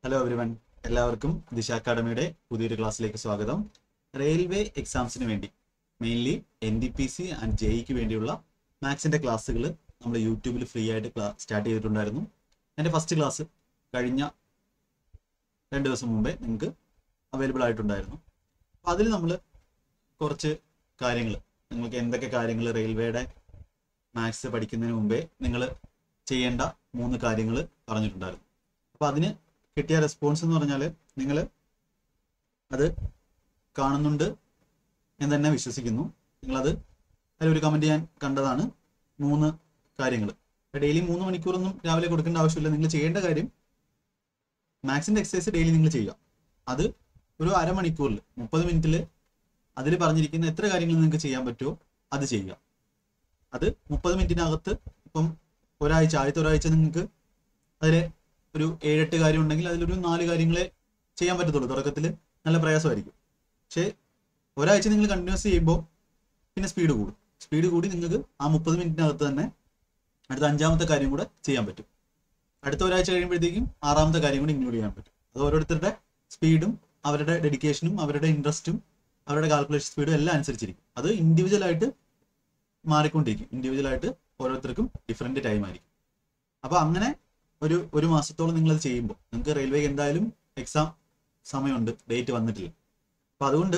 Hello everyone എല്ലാവർക്കും ദിശ അക്കാഡമിയുടെ പുതിയൊരു ക്ലാസ്സിലേക്ക് സ്വാഗതം റെയിൽവേ എക്സാംസിന് വേണ്ടി mainly N D P C and ജെഇക്ക് വേണ്ടിയുള്ള മാത്സിന്റെ ക്ലാസ്സുകൾ നമ്മൾ യൂട്യൂബിൽ ഫ്രീ ആയിട്ട് സ്റ്റാർട്ട് ചെയ്തിട്ടുണ്ടായിരുന്നു എൻ്റെ ഫസ്റ്റ് ക്ലാസ് കഴിഞ്ഞ രണ്ട് ദിവസം മുമ്പേ നിങ്ങൾക്ക് അവൈലബിൾ ആയിട്ടുണ്ടായിരുന്നു അപ്പോൾ അതിൽ നമ്മൾ കുറച്ച് കാര്യങ്ങൾ നിങ്ങൾക്ക് എന്തൊക്കെ കാര്യങ്ങൾ റെയിൽവേയുടെ മാത്സ് പഠിക്കുന്നതിന് മുമ്പേ നിങ്ങൾ ചെയ്യേണ്ട മൂന്ന് കാര്യങ്ങൾ പറഞ്ഞിട്ടുണ്ടായിരുന്നു അപ്പോൾ അതിന് കിട്ടിയ റെസ്പോൺസ് എന്ന് പറഞ്ഞാൽ നിങ്ങൾ അത് കാണുന്നുണ്ട് എന്ന് തന്നെ വിശ്വസിക്കുന്നു നിങ്ങളത് അതിലൊരു കമൻറ്റ് ഞാൻ കണ്ടതാണ് മൂന്ന് കാര്യങ്ങൾ ഡെയിലി മൂന്ന് മണിക്കൂറൊന്നും രാവിലെ കൊടുക്കേണ്ട ആവശ്യമില്ല നിങ്ങൾ ചെയ്യേണ്ട കാര്യം മാത്സിൻ്റെ എക്സസൈസ് ഡെയിലി നിങ്ങൾ ചെയ്യുക അത് ഒരു അരമണിക്കൂറിൽ മുപ്പത് മിനിറ്റിൽ അതിൽ പറഞ്ഞിരിക്കുന്ന എത്ര കാര്യങ്ങൾ നിങ്ങൾക്ക് ചെയ്യാൻ പറ്റുമോ അത് ചെയ്യുക അത് മുപ്പത് മിനിറ്റിനകത്ത് ഇപ്പം ഒരാഴ്ച ആദ്യത്തെ ഒരാഴ്ച നിങ്ങൾക്ക് അതിൽ ഒരു ഏഴെട്ട് കാര്യം ഉണ്ടെങ്കിൽ അതിലൊരു നാല് കാര്യങ്ങളെ ചെയ്യാൻ പറ്റത്തുള്ളൂ തുടക്കത്തിൽ നല്ല പ്രയാസമായിരിക്കും പക്ഷേ ഒരാഴ്ച നിങ്ങൾ കണ്ടിന്യൂസ് ചെയ്യുമ്പോൾ പിന്നെ സ്പീഡ് കൂടും സ്പീഡ് കൂടി നിങ്ങൾക്ക് ആ മുപ്പത് മിനിറ്റിനകത്ത് തന്നെ അടുത്ത അഞ്ചാമത്തെ കാര്യം കൂടെ ചെയ്യാൻ പറ്റും അടുത്ത ഒരാഴ്ച കഴിയുമ്പോഴത്തേക്കും ആറാമത്തെ കാര്യം കൂടി ഇൻക്ലൂഡ് ചെയ്യാൻ പറ്റും അത് ഓരോരുത്തരുടെ സ്പീഡും അവരുടെ ഡെഡിക്കേഷനും അവരുടെ ഇൻട്രസ്റ്റും അവരുടെ കാൽക്കുലേഷൻ സ്പീഡും എല്ലാം അനുസരിച്ചിരിക്കും അത് ഇൻഡിവിജ്വൽ ആയിട്ട് മാറിക്കൊണ്ടിരിക്കും ഇൻഡിവിജ്വൽ ആയിട്ട് ഓരോരുത്തർക്കും ഡിഫറെന്റ് ടൈം ആയിരിക്കും അപ്പൊ അങ്ങനെ ഒരു ഒരു മാസത്തോളം നിങ്ങൾ അത് ചെയ്യുമ്പോൾ നിങ്ങൾക്ക് റെയിൽവേക്ക് എന്തായാലും എക്സാം സമയമുണ്ട് ഡേറ്റ് വന്നിട്ടില്ല അപ്പൊ അതുകൊണ്ട്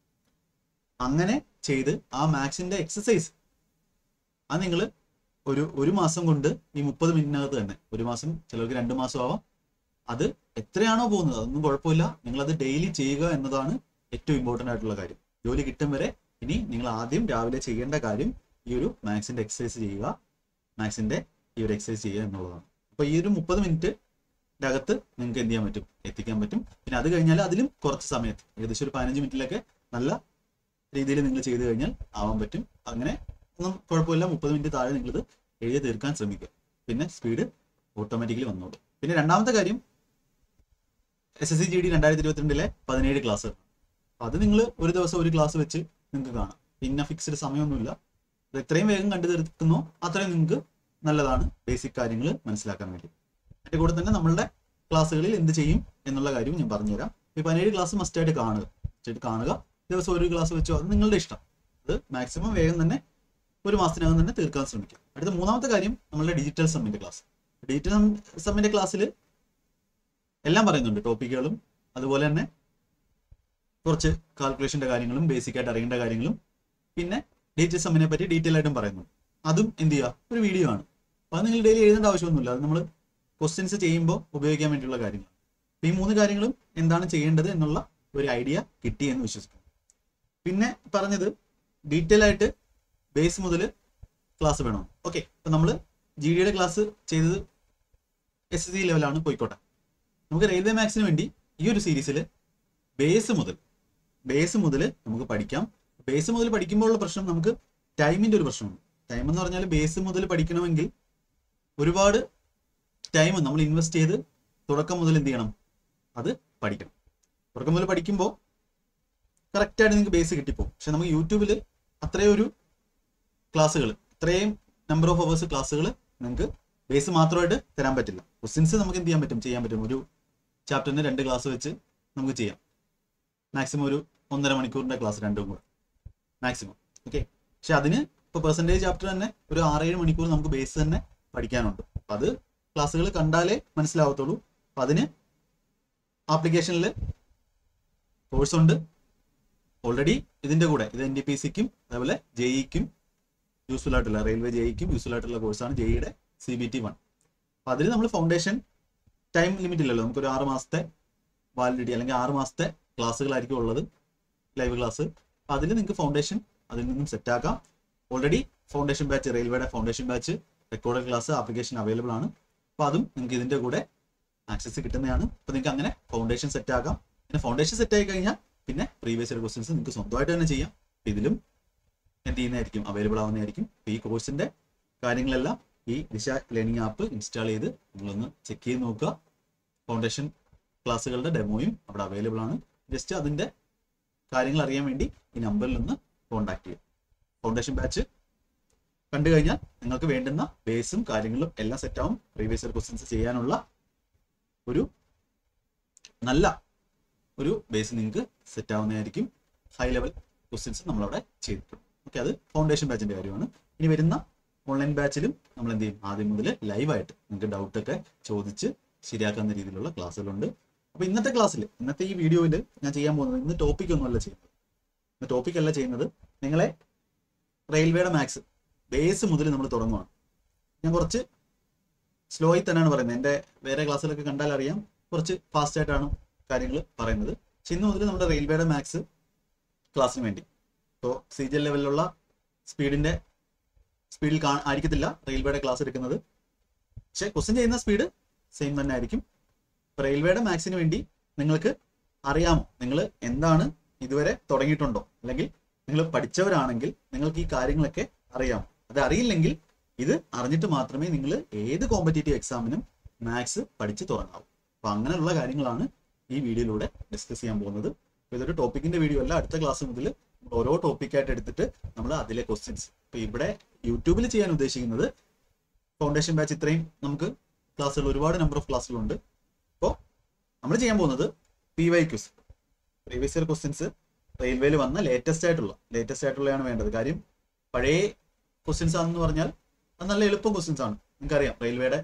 അങ്ങനെ ചെയ്ത് ആ മാത്സിന്റെ എക്സസൈസ് അത് നിങ്ങൾ ഒരു ഒരു മാസം കൊണ്ട് ഈ മുപ്പത് മിനിറ്റിനകത്ത് തന്നെ ഒരു മാസം ചിലർക്ക് രണ്ട് മാസം ആവാം അത് എത്രയാണോ പോകുന്നത് അതൊന്നും കുഴപ്പമില്ല നിങ്ങൾ അത് ഡെയിലി ചെയ്യുക എന്നതാണ് ഏറ്റവും ഇമ്പോർട്ടൻ്റ് ആയിട്ടുള്ള കാര്യം ജോലി കിട്ടും വരെ ഇനി നിങ്ങൾ ആദ്യം രാവിലെ ചെയ്യേണ്ട കാര്യം ഈ ഒരു മാത്സിന്റെ എക്സസൈസ് ചെയ്യുക മാത്സിന്റെ ഈ ഒരു എക്സസൈസ് ചെയ്യുക എന്നുള്ളതാണ് അപ്പൊ ഈ ഒരു മുപ്പത് മിനിറ്റ് അകത്ത് നിങ്ങൾക്ക് എന്ത് ചെയ്യാൻ പറ്റും എത്തിക്കാൻ പറ്റും പിന്നെ അത് കഴിഞ്ഞാൽ അതിലും കുറച്ച് സമയത്ത് ഏകദേശം ഒരു പതിനഞ്ച് മിനിറ്റിലൊക്കെ നല്ല രീതിയിൽ നിങ്ങൾ ചെയ്തു കഴിഞ്ഞാൽ ആവാൻ പറ്റും അങ്ങനെ ഒന്നും കുഴപ്പമില്ല മുപ്പത് മിനിറ്റ് താഴെ നിങ്ങളിത് എഴുതി തീർക്കാൻ ശ്രമിക്കുക പിന്നെ സ്പീഡ് ഓട്ടോമാറ്റിക്കലി വന്നോളും പിന്നെ രണ്ടാമത്തെ കാര്യം S S C G D രണ്ടായിരത്തി ഇരുപത്തിരണ്ടിലെ പതിനേഴ് ക്ലാസ് അത് നിങ്ങൾ ഒരു ദിവസം ഒരു ക്ലാസ് വെച്ച് നിങ്ങൾക്ക് കാണാം പിന്നെ ഫിക്സ്ഡ് സമയമൊന്നുമില്ല അത് എത്രയും വേഗം കണ്ടു തീർക്കുന്നോ അത്രയും നിങ്ങൾക്ക് നല്ലതാണ് ബേസിക് കാര്യങ്ങൾ മനസ്സിലാക്കാൻ വേണ്ടി അതിന്റെ കൂടെ തന്നെ നമ്മളുടെ ക്ലാസ്സുകളിൽ എന്ത് ചെയ്യും എന്നുള്ള കാര്യവും ഞാൻ പറഞ്ഞുതരാം ഈ പതിനേഴ് ക്ലാസ് മസ്റ്റ് ആയിട്ട് കാണുക മസ്റ്റായിട്ട് കാണുക ദിവസം ഒരു ക്ലാസ് വെച്ചോ അത് നിങ്ങളുടെ ഇഷ്ടം അത് മാക്സിമം വേഗം തന്നെ ഒരു മാസത്തിനകം തന്നെ തീർക്കാൻ ശ്രമിക്കുക അടുത്ത മൂന്നാമത്തെ കാര്യം നമ്മളുടെ ഡിജിറ്റൽ സമ്മിന്റെ ക്ലാസ് ഡിജിറ്റൽ സമ്മിന്റെ ക്ലാസ്സിൽ എല്ലാം പറയുന്നുണ്ട് ടോപ്പിക്കുകളും അതുപോലെ തന്നെ കുറച്ച് കാൽക്കുലേഷന്റെ കാര്യങ്ങളും ബേസിക് ആയിട്ട് അറിയേണ്ട കാര്യങ്ങളും പിന്നെ ഡിജിറ്റൽ സമ്മിനെ പറ്റി ഡീറ്റെയിൽ ആയിട്ടും പറയുന്നുണ്ട് അതും എന്ത് ചെയ്യുക ഒരു വീഡിയോ ആണ് അപ്പോൾ അത് നിങ്ങൾ ഡെയിലി എഴുതേണ്ട ആവശ്യമൊന്നുമില്ല അത് നമ്മൾ ക്വസ്റ്റ്യൻസ് ചെയ്യുമ്പോൾ ഉപയോഗിക്കാൻ വേണ്ടിയുള്ള കാര്യങ്ങൾ ഈ മൂന്ന് കാര്യങ്ങളും എന്താണ് ചെയ്യേണ്ടത് എന്നുള്ള ഒരു ഐഡിയ കിട്ടി എന്ന് വിശ്വസിക്കുന്നു പിന്നെ പറഞ്ഞത് ഡീറ്റെയിൽ ആയിട്ട് ബേസ് മുതൽ ക്ലാസ് വേണം ഓക്കെ ഇപ്പം നമ്മൾ ജി ഡിയുടെ ക്ലാസ് ചെയ്തത് എസ് എസ് സി ലെവലാണ് പോയിക്കോട്ടെ നമുക്ക് റെയിൽവേ മാത്സിന് വേണ്ടി ഈ ഒരു സീരീസിൽ ബേസ് മുതൽ ബേസ് മുതൽ നമുക്ക് പഠിക്കാം ബേസ് മുതൽ പഠിക്കുമ്പോൾ ഉള്ള പ്രശ്നം നമുക്ക് ടൈമിന്റെ ഒരു പ്രശ്നമുണ്ട് ടൈം എന്ന് പറഞ്ഞാൽ ബേസ് മുതൽ പഠിക്കണമെങ്കിൽ ഒരുപാട് ടൈം നമ്മൾ ഇൻവെസ്റ്റ് ചെയ്ത് തുടക്കം മുതൽ എന്ത് ചെയ്യണം അത് പഠിക്കണം തുടക്കം മുതൽ പഠിക്കുമ്പോൾ കറക്റ്റായിട്ട് നിങ്ങൾക്ക് ബേസ് കിട്ടിപ്പോകും പക്ഷെ നമുക്ക് യൂട്യൂബിൽ അത്രയും ഒരു ക്ലാസ്സുകൾ ഇത്രയും നമ്പർ ഓഫ് അവേഴ്സ് ക്ലാസ്സുകൾ നിങ്ങൾക്ക് ബേസ് മാത്രമായിട്ട് തരാൻ പറ്റില്ല ക്വസ്റ്റ്യൻസ് നമുക്ക് എന്ത് ചെയ്യാൻ പറ്റും ചെയ്യാൻ പറ്റും ഒരു ചാപ്റ്ററിന് രണ്ട് ക്ലാസ് വെച്ച് നമുക്ക് ചെയ്യാം മാക്സിമം ഒരു ഒന്നര മണിക്കൂറിന്റെ ക്ലാസ് രണ്ടും കൂടെ മാക്സിമം ഓക്കെ പക്ഷെ അതിന് ഇപ്പോൾ പെർസെൻറ്റേജ് ചാപ്റ്റർ തന്നെ ഒരു ആറേഴ് മണിക്കൂർ നമുക്ക് ബേസ് തന്നെ പഠിക്കാനുണ്ട് അപ്പം അത് ക്ലാസ്സുകൾ കണ്ടാലേ മനസ്സിലാവത്തുള്ളൂ അപ്പം അതിന് ആപ്ലിക്കേഷനിൽ കോഴ്സ് ഉണ്ട് ഓൾറെഡി ഇതിന്റെ കൂടെ ഇത് എൻ ഡി പി സിക്കും അതേപോലെ ജെഇക്കും യൂസ്ഫുൾ ആയിട്ടുള്ള റെയിൽവേ ജെഇക്കും യൂസ്ഫുൾ ആയിട്ടുള്ള കോഴ്സാണ് ജെഇയുടെ സി ബി ടി വൺ അപ്പം അതിൽ നമ്മൾ ഫൗണ്ടേഷൻ ടൈം ലിമിറ്റ് ഇല്ലല്ലോ നമുക്കൊരു ആറ് മാസത്തെ വാലിഡിറ്റി അല്ലെങ്കിൽ ആറ് മാസത്തെ ക്ലാസ്സുകളായിരിക്കും ഉള്ളത് ലൈവ് ക്ലാസ് അപ്പം അതിൽ നിങ്ങൾക്ക് ഫൗണ്ടേഷൻ അതിൽ നിന്നും സെറ്റ് ആക്കാം ഓൾറെഡി ഫൗണ്ടേഷൻ ബാച്ച് റെയിൽവേയുടെ foundation batch recorded class application available ആണ് അപ്പോൾ അതും നിങ്ങൾക്ക് ഇതിന്റെ കൂടെ ആക്സസ് കിട്ടുന്നതാണ് അപ്പോൾ നിങ്ങൾക്ക് അങ്ങനെ ഫൗണ്ടേഷൻ സെറ്റ് ആക്കാം പിന്നെ ഫൗണ്ടേഷൻ സെറ്റ് ആയി കഴിഞ്ഞാൽ പിന്നെ പ്രീവിയസ് ഇയർ ക്വസ്റ്റ്യൻസ് നിങ്ങൾക്ക് സ്വന്തമായിട്ട് തന്നെ ചെയ്യാം അപ്പോൾ ഇതിലും എന്ത് ചെയ്യുന്നതായിരിക്കും അവൈലബിൾ ആവുന്നതായിരിക്കും അപ്പോൾ ഈ കോഴ്സിന്റെ കാര്യങ്ങളെല്ലാം ഈ ദിശ ലേണിംഗ് ആപ്പ് ഇൻസ്റ്റാൾ ചെയ്ത് നിങ്ങളൊന്ന് ചെക്ക് ചെയ്ത് നോക്കുക ഫൗണ്ടേഷൻ ക്ലാസ്സുകളുടെ ഡെമോയും അവിടെ അവൈലബിൾ ആണ് ജസ്റ്റ് അതിന്റെ കാര്യങ്ങൾ അറിയാൻ വേണ്ടി ഈ നമ്പറിൽ ഒന്ന് കോൺടാക്ട് ചെയ്യുക ഫൗണ്ടേഷൻ ബാച്ച് കണ്ടു കഴിഞ്ഞാൽ നിങ്ങൾക്ക് വേണ്ടുന്ന ബേസും കാര്യങ്ങളും എല്ലാം സെറ്റ് ആവും പ്രീവിയസ് ഇയർ ക്വസ്റ്റ്യൻസ് ചെയ്യാനുള്ള ഒരു നല്ല ഒരു ബേസ് നിങ്ങൾക്ക് സെറ്റ് ആവുന്നതായിരിക്കും ഹൈ ലെവൽ ക്വസ്റ്റ്യൻസ് നമ്മളവിടെ ചെയ്തിട്ടുണ്ട് ഓക്കെ അത് ഫൗണ്ടേഷൻ ബാച്ചിന്റെ കാര്യമാണ് ഇനി വരുന്ന ഓൺലൈൻ ബാച്ചിലും നമ്മൾ എന്ത് ചെയ്യും ആദ്യം മുതൽ ലൈവായിട്ട് നിങ്ങൾക്ക് ഡൗട്ടൊക്കെ ചോദിച്ച് ശരിയാക്കാവുന്ന രീതിയിലുള്ള ക്ലാസ്സുകളുണ്ട് അപ്പോൾ ഇന്നത്തെ ക്ലാസ്സിൽ ഇന്നത്തെ ഈ വീഡിയോയിൽ ഞാൻ ചെയ്യാൻ പോകുന്നത് ഇന്ന് ടോപ്പിക് ഒന്നുമല്ല ചെയ്യുന്നത് ഇന്ന് ടോപ്പിക് അല്ല ചെയ്യുന്നത് നിങ്ങളെ റെയിൽവേയുടെ മാത്സ് ബേസ് മുതൽ നമ്മൾ തുടങ്ങുവാണ് ഞാൻ കുറച്ച് സ്ലോയിൽ തന്നെയാണ് പറയുന്നത് എൻ്റെ വേറെ ക്ലാസ്സിലൊക്കെ കണ്ടാൽ അറിയാം കുറച്ച് ഫാസ്റ്റ് ആയിട്ടാണ് കാര്യങ്ങൾ പറയുന്നത് പക്ഷെ ഇന്ന് മുതൽ നമ്മുടെ റെയിൽവേയുടെ മാത്സ് ക്ലാസ്സിന് വേണ്ടി ഇപ്പോൾ സി ജി എൽ ലെവലിലുള്ള സ്പീഡിന്റെ സ്പീഡിൽ കാ ആയിരിക്കത്തില്ല റെയിൽവേയുടെ ക്ലാസ് എടുക്കുന്നത് പക്ഷെ ക്വസ്റ്റ്യൻ ചെയ്യുന്ന സ്പീഡ് സെയിം തന്നെ ആയിരിക്കും റെയിൽവേയുടെ മാത്സിന് വേണ്ടി നിങ്ങൾക്ക് അറിയാമോ നിങ്ങൾ എന്താണ് ഇതുവരെ തുടങ്ങിയിട്ടുണ്ടോ അല്ലെങ്കിൽ നിങ്ങൾ പഠിച്ചവരാണെങ്കിൽ നിങ്ങൾക്ക് ഈ കാര്യങ്ങളൊക്കെ അറിയാമോ അത് അറിയില്ലെങ്കിൽ ഇത് അറിഞ്ഞിട്ട് മാത്രമേ നിങ്ങൾ ഏത് കോമ്പറ്റേറ്റീവ് എക്സാമിനും മാത്സ് പഠിച്ച് തുടങ്ങാവൂ അപ്പൊ അങ്ങനെയുള്ള കാര്യങ്ങളാണ് ഈ വീഡിയോയിലൂടെ ഡിസ്കസ് ചെയ്യാൻ പോകുന്നത് അപ്പൊ ഇതൊരു ടോപ്പിക്കിന്റെ വീഡിയോ അല്ല അടുത്ത ക്ലാസ് മുതൽ നമ്മൾ ഓരോ ടോപ്പിക്കായിട്ട് എടുത്തിട്ട് നമ്മൾ അതിലെ ക്വസ്റ്റ്യൻസ് ഇപ്പൊ ഇവിടെ യൂട്യൂബിൽ ചെയ്യാൻ ഉദ്ദേശിക്കുന്നത് ഫൗണ്ടേഷൻ ബാച്ച് ഇത്രയും നമുക്ക് ക്ലാസ്സുകൾ ഒരുപാട് നമ്പർ ഓഫ് ക്ലാസ്സുകളുണ്ട് അപ്പോൾ നമ്മൾ ചെയ്യാൻ പോകുന്നത് P Y Qs previous year questions റെയിൽവേയിൽ വന്ന ലേറ്റസ്റ്റ് ആയിട്ടുള്ള ലേറ്റസ്റ്റ് ആയിട്ടുള്ളതാണ് വേണ്ടത് കാര്യം പഴയ ക്വസ്റ്റ്യൻസ് ആണെന്ന് പറഞ്ഞാൽ അത് നല്ല എളുപ്പം ക്വസ്റ്റ്യൻസ് ആണ് നിങ്ങൾക്കറിയാം റെയിൽവേയുടെ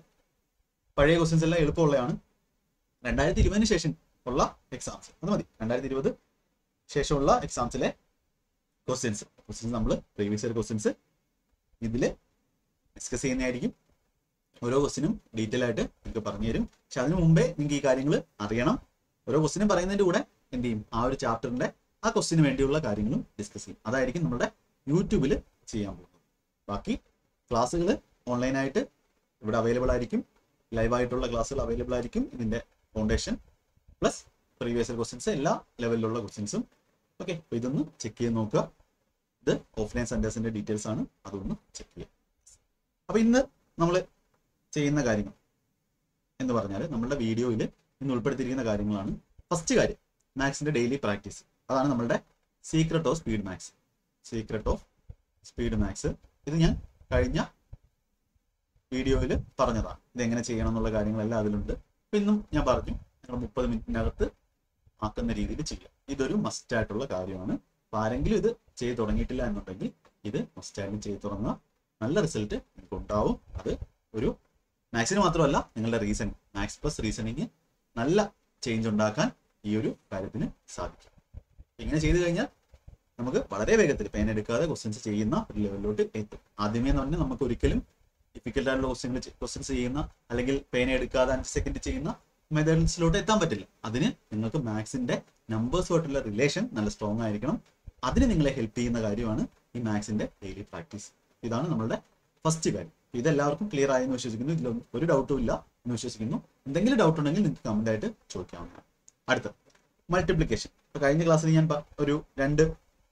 പഴയ ക്വസ്റ്റ്യൻസ് എല്ലാം എളുപ്പമുള്ളതാണ് രണ്ടായിരത്തി ഇരുപതിന് ശേഷം ഉള്ള എക്സാംസ് അത് മതി രണ്ടായിരത്തി ഇരുപത് ശേഷമുള്ള എക്സാംസിലെ ക്വസ്റ്റ്യൻസ് ക്വസ്റ്റ്യൻസ് നമ്മൾ പ്രീവിയസ് ഇയർ ക്വസ്റ്റ്യൻസ് ഇതിൽ ഡിസ്കസ് ചെയ്യുന്നതായിരിക്കും ഓരോ ക്വസ്റ്റിനും ഡീറ്റെയിൽ ആയിട്ട് നിങ്ങൾക്ക് പറഞ്ഞു തരും പക്ഷെ അതിനു മുമ്പേ നിങ്ങൾക്ക് ഈ കാര്യങ്ങൾ അറിയണം ഓരോ ക്വസ്റ്റിനും പറയുന്നതിന്റെ കൂടെ എന്ത് ചെയ്യും ആ ഒരു ചാപ്റ്ററിന്റെ ആ ക്വസ്റ്റിന് വേണ്ടിയുള്ള കാര്യങ്ങളും ഡിസ്കസ് ചെയ്യും അതായിരിക്കും നമ്മുടെ യൂട്യൂബിൽ ചെയ്യാൻ പോകുന്നത് ബാക്കി ക്ലാസ്സുകൾ ഓൺലൈനായിട്ട് ഇവിടെ അവൈലബിൾ ആയിരിക്കും ലൈവായിട്ടുള്ള ക്ലാസ്സുകൾ അവൈലബിൾ ആയിരിക്കും ഇതിന്റെ ഫൗണ്ടേഷൻ പ്ലസ് പ്രീവിയസ് ക്വസ്റ്റ്യൻസ് എല്ലാ ലെവലിലുള്ള ക്വസ്റ്റ്യൻസും ഓക്കെ അപ്പോൾ ഇതൊന്ന് ചെക്ക് ചെയ്ത് നോക്കുക ഇത് ഓഫ്ലൈൻ സെന്റേഴ്സിന്റെ ഡീറ്റെയിൽസ് ആണ് അതൊന്ന് ചെക്ക് ചെയ്യുക അപ്പൊ ഇന്ന് നമ്മൾ ചെയ്യുന്ന കാര്യങ്ങൾ എന്ന് പറഞ്ഞാൽ നമ്മുടെ വീഡിയോയിൽ ഇന്ന് ഉൾപ്പെടുത്തിയിരിക്കുന്ന കാര്യങ്ങളാണ് ഫസ്റ്റ് കാര്യം മാത്സിന്റെ ഡെയിലി പ്രാക്ടീസ് അതാണ് നമ്മളുടെ secret of speed maths secret of speed maths ഇത് ഞാൻ കഴിഞ്ഞ വീഡിയോയിൽ പറഞ്ഞതാണ് ഇത് എങ്ങനെ ചെയ്യണം എന്നുള്ള കാര്യങ്ങളെല്ലാം അതിലുണ്ട് അപ്പൊ ഇന്നും ഞാൻ പറഞ്ഞു നിങ്ങൾ മുപ്പത് മിനിറ്റിനകത്ത് ആക്കുന്ന രീതിയിൽ ചെയ്യാം ഇതൊരു മസ്റ്റ് ആയിട്ടുള്ള കാര്യമാണ് അപ്പൊ ആരെങ്കിലും ഇത് ചെയ്ത് തുടങ്ങിയിട്ടില്ല എന്നുണ്ടെങ്കിൽ ഇത് മസ്റ്റ് ആയിട്ടും ചെയ്ത് തുടങ്ങുക നല്ല റിസൾട്ട് നിങ്ങൾക്ക് ഉണ്ടാവും അത് ഒരു മാത്സിന് മാത്രമല്ല നിങ്ങളുടെ റീസണിങ് മാത്സ് പ്ലസ് റീസണിങ് നല്ല ചേഞ്ച് ഉണ്ടാക്കാൻ ഈ ഒരു കാര്യത്തിന് സാധിക്കും ഇങ്ങനെ ചെയ്തു കഴിഞ്ഞാൽ നമുക്ക് വളരെ വേഗത്തിൽ പേന എടുക്കാതെ ക്വസ്റ്റ്യൻസ് ചെയ്യുന്ന ഒരു ലെവലിലോട്ട് എത്തും ആദ്യമേ എന്ന് പറഞ്ഞാൽ നമുക്ക് ഒരിക്കലും ഡിഫിക്കൽട്ട് ആയിട്ടുള്ള ക്വസ്റ്റ്യൻ ക്വസ്റ്റ്യൻസ് ചെയ്യുന്ന അല്ലെങ്കിൽ പേന എടുക്കാതെ അഞ്ച് സെക്കൻഡ് ചെയ്യുന്ന മെത്തേഡ്സിലോട്ട് എത്താൻ പറ്റില്ല അതിന് നിങ്ങൾക്ക് മാത്സിന്റെ നമ്പേഴ്സുമായിട്ടുള്ള റിലേഷൻ നല്ല സ്ട്രോങ് ആയിരിക്കണം അതിന് നിങ്ങളെ ഹെൽപ്പ് ചെയ്യുന്ന കാര്യമാണ് ഈ മാത്സിന്റെ ഡെയിലി പ്രാക്ടീസ് ഇതാണ് നമ്മളുടെ ഫസ്റ്റ് കാര്യം ഇതെല്ലാവർക്കും ക്ലിയർ ആയെന്ന് വിശ്വസിക്കുന്നു ഇതിലൊന്നും ഒരു ഡൗട്ടും ഇല്ല എന്ന് വിശ്വസിക്കുന്നു എന്തെങ്കിലും ഡൗട്ട് ഉണ്ടെങ്കിൽ നിങ്ങൾക്ക് കമന്റ് ആയിട്ട് ചോദിക്കാവുന്നതാണ് അടുത്ത മൾട്ടിപ്ലിക്കേഷൻ ഇപ്പൊ കഴിഞ്ഞ ക്ലാസ്സിൽ ഞാൻ പ- ഒരു രണ്ട്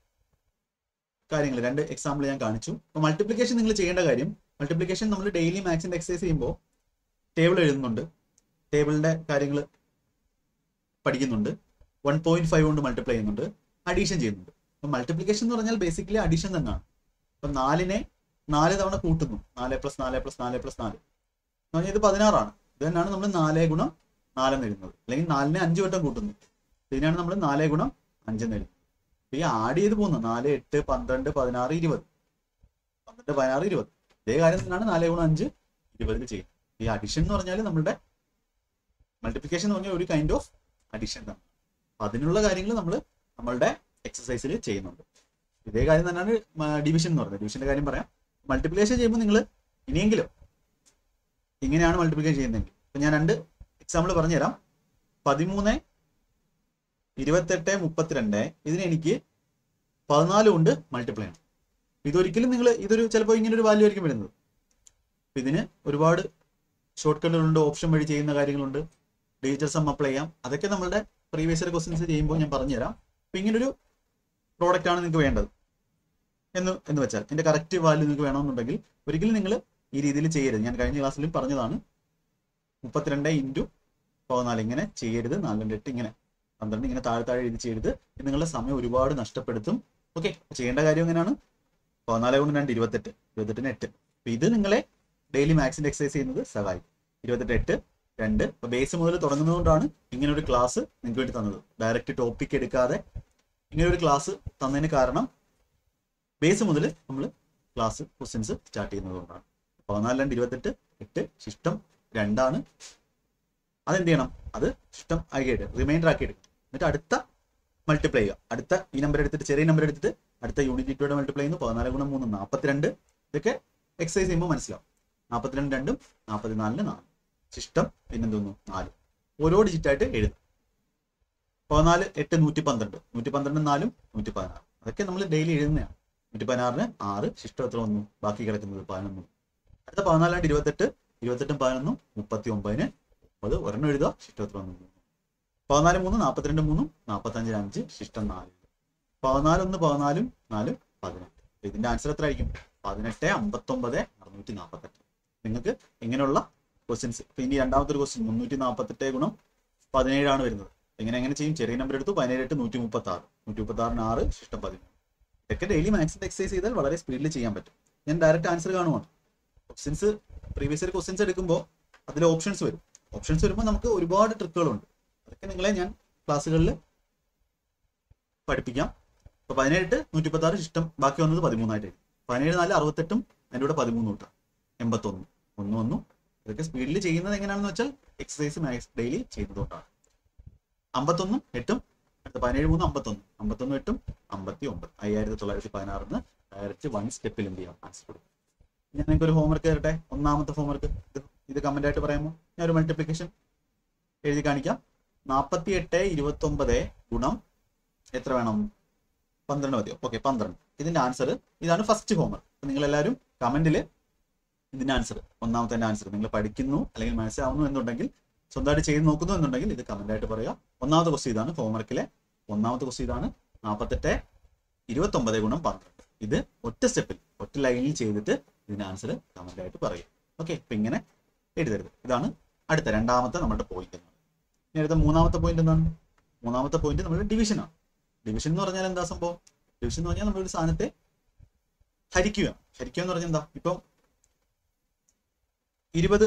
കാര്യങ്ങൾ രണ്ട് എക്സാമ്പിൾ ഞാൻ കാണിച്ചു അപ്പൊ മൾട്ടിപ്ലിക്കേഷൻ നിങ്ങൾ ചെയ്യേണ്ട കാര്യം മൾട്ടിപ്ലിക്കേഷൻ നമ്മൾ ഡെയിലി മാത്സിന്റെ എക്സസൈസ് ചെയ്യുമ്പോൾ ടേബിൾ എഴുതുന്നുണ്ട് ടേബിളിന്റെ കാര്യങ്ങൾ പഠിക്കുന്നുണ്ട് വൺ പോയിന്റ് ഫൈവ് കൊണ്ട് മൾട്ടിപ്ലൈ ചെയ്യുന്നുണ്ട് അഡീഷൻ ചെയ്യുന്നുണ്ട് അപ്പൊ മൾട്ടിപ്ലിക്കേഷൻ എന്ന് പറഞ്ഞാൽ ബേസിക്കലി അഡീഷൻ തന്നെയാണ് അപ്പൊ നാലിനെ നാല് തവണ കൂട്ടുന്നു നാല് പ്ലസ് നാല് പ്ലസ് നാല് പ്ലസ് നാല് എന്ന് പറഞ്ഞാൽ ഇത് പതിനാറാണ് ഇത് തന്നെയാണ് നമ്മൾ നാല് ഗുണം നാലെന്ന് എഴുതുന്നത് അല്ലെങ്കിൽ നാലിനെ അഞ്ച് വട്ടം കൂട്ടുന്നു ഇതിനാണ് നമ്മൾ നാല് ഗുണം അഞ്ചെന്ന് എഴുതുന്നത് അപ്പൊ ഈ ആഡ് ചെയ്ത് പോകുന്നത് നാല് എട്ട് പന്ത്രണ്ട് പതിനാറ് ഇരുപത് പന്ത്രണ്ട് പതിനാറ് ഇരുപത് ഇതേ കാര്യം തന്നെയാണ് നാല് ഗുണം അഞ്ച് ഇരുപതിൽ ചെയ്യുന്നത് ഈ അഡിഷൻ എന്ന് പറഞ്ഞാൽ നമ്മളുടെ മൾട്ടിപ്ലിക്കേഷൻ എന്ന് പറഞ്ഞാൽ ഒരു കൈൻഡ് ഓഫ് അഡിഷൻ തന്നെ അപ്പൊ അതിനുള്ള കാര്യങ്ങൾ നമ്മൾ നമ്മളുടെ എക്സസൈസിൽ ചെയ്യുന്നുണ്ട് ഇതേ കാര്യം തന്നെയാണ് ഡിവിഷൻ എന്ന് പറയുന്നത് ഡിവിഷന്റെ കാര്യം പറയാം മൾട്ടിപ്ലിക്കേഷൻ ചെയ്യുമ്പോൾ നിങ്ങൾ ഇനിയെങ്കിലും ഇങ്ങനെയാണ് മൾട്ടിപ്ലിക്കേഷൻ ചെയ്യുന്നതെങ്കിൽ ഇപ്പൊ ഞാൻ രണ്ട് എക്സാമ്പിൾ പറഞ്ഞുതരാം പതിമൂന്ന് ഇരുപത്തെട്ട് മുപ്പത്തിരണ്ട് ഇതിന് എനിക്ക് പതിനാല് കൊണ്ട് മൾട്ടിപ്ലൈ ആണ് ഇതൊരിക്കലും നിങ്ങൾ ഇതൊരു ചിലപ്പോൾ ഇങ്ങനെ ഒരു വാല്യൂ ആയിരിക്കും വരുന്നത് അപ്പൊ ഇതിന് ഒരുപാട് ഷോർട്ട് കട്ടുകളുണ്ട് ഓപ്ഷൻ വഴി ചെയ്യുന്ന കാര്യങ്ങളുണ്ട് ഡിജിറ്റൽ സം അപ്ലൈ ചെയ്യാം അതൊക്കെ നമ്മളുടെ പ്രീവിയസ് ഇയർ ക്വസ്റ്റ്യൻസ് ചെയ്യുമ്പോൾ ഞാൻ പറഞ്ഞുതരാം അപ്പൊ ഇങ്ങനൊരു പ്രോഡക്റ്റ് ആണ് നിങ്ങൾക്ക് വേണ്ടത് എന്ന് എന്ന് വെച്ചാൽ ഇതിന്റെ കറക്റ്റ് വാല്യൂ നിങ്ങൾക്ക് വേണമെന്നുണ്ടെങ്കിൽ ഒരിക്കലും നിങ്ങൾ ഈ രീതിയിൽ ചെയ്യരുത് ഞാൻ കഴിഞ്ഞ ക്ലാസ്സിലും പറഞ്ഞതാണ് മുപ്പത്തിരണ്ട് ഇൻറ്റു പതിനാല് ഇങ്ങനെ ചെയ്യരുത് നാലിൻ്റെ എട്ട് ഇങ്ങനെ പന്ത്രണ്ട് ഇങ്ങനെ താഴെ താഴെ എഴുതി ചെയ്യരുത് ഇത് നിങ്ങളുടെ സമയം ഒരുപാട് നഷ്ടപ്പെടുത്തും ഓക്കെ ചെയ്യേണ്ട കാര്യം എങ്ങനെയാണ് പതിനാല് കൊണ്ട് രണ്ട് ഇരുപത്തെട്ട് ഇരുപത്തെട്ടിന് എട്ട് അപ്പൊ ഇത് നിങ്ങളെ ഡെയിലി മാത്സിന്റെ എക്സസൈസ് ചെയ്യുന്നത് സഹായിക്കും ഇരുപത്തെട്ട് എട്ട് രണ്ട് അപ്പൊ ബേസ് മുതൽ തുടങ്ങുന്നതുകൊണ്ടാണ് ഇങ്ങനെ ഒരു ക്ലാസ് നിങ്ങൾക്ക് വേണ്ടി തന്നത് ഡയറക്റ്റ് ടോപ്പിക് എടുക്കാതെ ഇങ്ങനെ ഒരു ക്ലാസ് തന്നതിന് കാരണം ബേസ് മുതൽ നമ്മൾ ക്ലാസ് ക്വസ്റ്റ്യൻസ് സ്റ്റാർട്ട് ചെയ്യുന്നതുകൊണ്ടാണ് പതിനാല് രണ്ട് ഇരുപത്തെട്ട് എട്ട് ശിഷ്ടം രണ്ടാണ് അതെന്ത് ചെയ്യണം അത് ശിഷ്ടം ആക്കിയിട്ട് റിമൈൻഡർ ആക്കി എടുക്കും എന്നിട്ട് അടുത്ത മൾട്ടിപ്ലൈ ചെയ്യുക അടുത്ത ഈ നമ്പർ എടുത്തിട്ട് ചെറിയ നമ്പർ എടുത്തിട്ട് അടുത്ത യൂണിറ്റ് ടൂടെ മൾട്ടിപ്ലൈ ചെയ്യുന്നു പതിനാല് ഗുണം മൂന്ന് നാൽപ്പത്തിരണ്ട് ഇതൊക്കെ എക്സസൈസ് ചെയ്യുമ്പോൾ മനസ്സിലാവും നാൽപ്പത്തിരണ്ട് രണ്ടും നാൽപ്പത്തിനാലിന് നാല് ശിഷ്ടം പിന്നെന്തോന്നു നാല് ഓരോ ഡിജിറ്റ് ആയിട്ട് എഴുതും പതിനാല് എട്ട് നൂറ്റി പന്ത്രണ്ട് നൂറ്റി പന്ത്രണ്ട് നാലും നൂറ്റി പതിനാറ് അതൊക്കെ നമ്മൾ ഡെയിലി എഴുതുന്നതാണ് നൂറ്റി പതിനാറിന് ആറ് ശിഷ്ടം എത്ര വന്നു ബാക്കി കിടക്കുന്നത് പതിനൊന്നും അടുത്ത പതിനാലാണ്ട് ഇരുപത്തെട്ട് ഇരുപത്തെട്ടും പതിനൊന്നും മുപ്പത്തി ഒമ്പതിന് മുപ്പത് ഒരെണ്ണം എഴുതുക ശിഷ്ടം എത്ര വന്നു പതിനാല് മൂന്ന് നാൽപ്പത്തിരണ്ട് മൂന്നും നാൽപ്പത്തഞ്ചിന് അഞ്ച് ശിഷ്ടം നാല് പതിനാല് ഒന്ന് പതിനാലും നാലും പതിനെട്ട് ഇതിന്റെ ആൻസർ എത്ര ആയിരിക്കും പതിനെട്ട് അമ്പത്തൊമ്പത് അറുന്നൂറ്റി നാൽപ്പത്തെട്ട് നിങ്ങൾക്ക് ഇങ്ങനെയുള്ള ക്വസ്റ്റ്യൻസ് ഇപ്പൊ ഇനി രണ്ടാമത്തെ ഒരു ക്വസ്റ്റ്യൻ മുന്നൂറ്റി നാൽപ്പത്തെട്ട് ഗുണം പതിനേഴാണ് വരുന്നത് എങ്ങനെ എങ്ങനെ ചെയ്യും ചെറിയ നമ്പർ എടുത്തു പതിനേഴ് എട്ട് നൂറ്റി മുപ്പത്തി ആറ് നൂറ്റി മുപ്പത്തി ആറിന് ആറ് ശിഷ്ടം പതിമൂന്ന് ഇതൊക്കെ ഡെയിലി മാത്സിന്റെ എക്സസൈസ് ചെയ്താൽ വളരെ സ്പീഡിൽ ചെയ്യാൻ പറ്റും ഞാൻ ഡയറക്റ്റ് ആൻസർ കാണുവാണ് ക്വസ്റ്റ്യൻസ് പ്രീവിയസ് ഇയർ ക്വസ്റ്റ്യൻസ് എടുക്കുമ്പോൾ അതിൽ ഓപ്ഷൻസ് വരും ഓപ്ഷൻസ് വരുമ്പോൾ നമുക്ക് ഒരുപാട് ട്രിക്കുകളുണ്ട് അതൊക്കെ നിങ്ങളെ ഞാൻ ക്ലാസ്സുകളിൽ പഠിപ്പിക്കാം ഇപ്പൊ പതിനേഴ് നൂറ്റി മുപ്പത്തി ആറ് ശിഷ്ടം ബാക്കി വന്നത് പതിമൂന്നായിട്ട് പതിനേഴ് നാല് അറുപത്തെട്ടും അതിൻ്റെ കൂടെ പതിമൂന്ന് കിട്ടാം എൺപത്തൊന്ന് ഒന്ന് വന്നു ഇതൊക്കെ സ്പീഡിൽ ചെയ്യുന്നത് എങ്ങനെയാണെന്ന് വെച്ചാൽ എക്സസൈസ് മാത്സ് ഡെയിലി ചെയ്യുന്നതുകൊണ്ടാണ് അമ്പത്തൊന്നും എട്ടും അടുത്ത പതിനേഴ് മൂന്ന് അമ്പത്തൊന്ന് അമ്പത്തൊന്ന് എട്ടും അമ്പത്തി ഒമ്പത് അയ്യായിരത്തി തൊള്ളായിരത്തി പതിനാറിന് ഡയറക്റ്റ് വൺ സ്റ്റെപ്പിൽ എന്ത് ചെയ്യാം ആൻസർ കൊടുക്കും ഞാൻ നിങ്ങൾക്ക് ഒരു ഹോംവർക്ക് തരട്ടെ ഒന്നാമത്തെ ഹോംവർക്ക് ഇത് ഇത് കമന്റ് ആയിട്ട് പറയുമ്പോൾ ഞാൻ ഒരു മൾട്ടിപ്ലിക്കേഷൻ എഴുതി കാണിക്കാം നാൽപ്പത്തി എട്ട് ഇരുപത്തി ഒമ്പത് ഗുണം എത്ര വേണം പന്ത്രണ്ട് മതിയോ ഓക്കെ പന്ത്രണ്ട് ഇതിന്റെ ആൻസർ ഇതാണ് ഫസ്റ്റ് ഹോംവർക്ക് നിങ്ങൾ എല്ലാവരും കമന്റിൽ ഇതിന്റെ ആൻസർ ഒന്നാമത്തെ ആൻസർ നിങ്ങൾ പഠിക്കുന്നു അല്ലെങ്കിൽ മനസ്സിലാവുന്നു എന്നുണ്ടെങ്കിൽ സ്വന്തമായിട്ട് ചെയ്ത് നോക്കുന്നു എന്നുണ്ടെങ്കിൽ ഇത് കമന്റ് ആയിട്ട് പറയുക ഒന്നാമത്തെ ക്വസ്റ്റ്യൻ ഇതാണ് ഹോംവർക്കിലെ ഒന്നാമത്തെ ക്വസ്റ്റ്യൻ ഇതാണ് നാൽപ്പത്തെട്ട് ഇരുപത്തി ഒമ്പത് ഗുണം പന്ത്രണ്ട് ഇത് ഒറ്റ സ്റ്റെപ്പിൽ ഒറ്റ ലൈനിൽ ചെയ്തിട്ട് ഇതിന്റെ ആൻസർ കമന്റ് ആയിട്ട് പറയും ഓക്കെ അപ്പൊ ഇങ്ങനെ എഴുതരുത് ഇതാണ് അടുത്ത രണ്ടാമത്തെ നമ്മുടെ പോയിന്റ് എന്നാണ് ഇനി അടുത്ത മൂന്നാമത്തെ പോയിന്റ് എന്താണ് മൂന്നാമത്തെ പോയിന്റ് നമ്മുടെ ഡിവിഷൻ ആണ് ഡിവിഷൻ എന്ന് പറഞ്ഞാൽ എന്താ സംഭവം ഡിവിഷൻ എന്ന് പറഞ്ഞാൽ നമ്മളൊരു സാധനത്തെ ഹരിക്കുക ഹരിക്കുക എന്ന് പറഞ്ഞാൽ എന്താ ഇപ്പം ഇരുപത്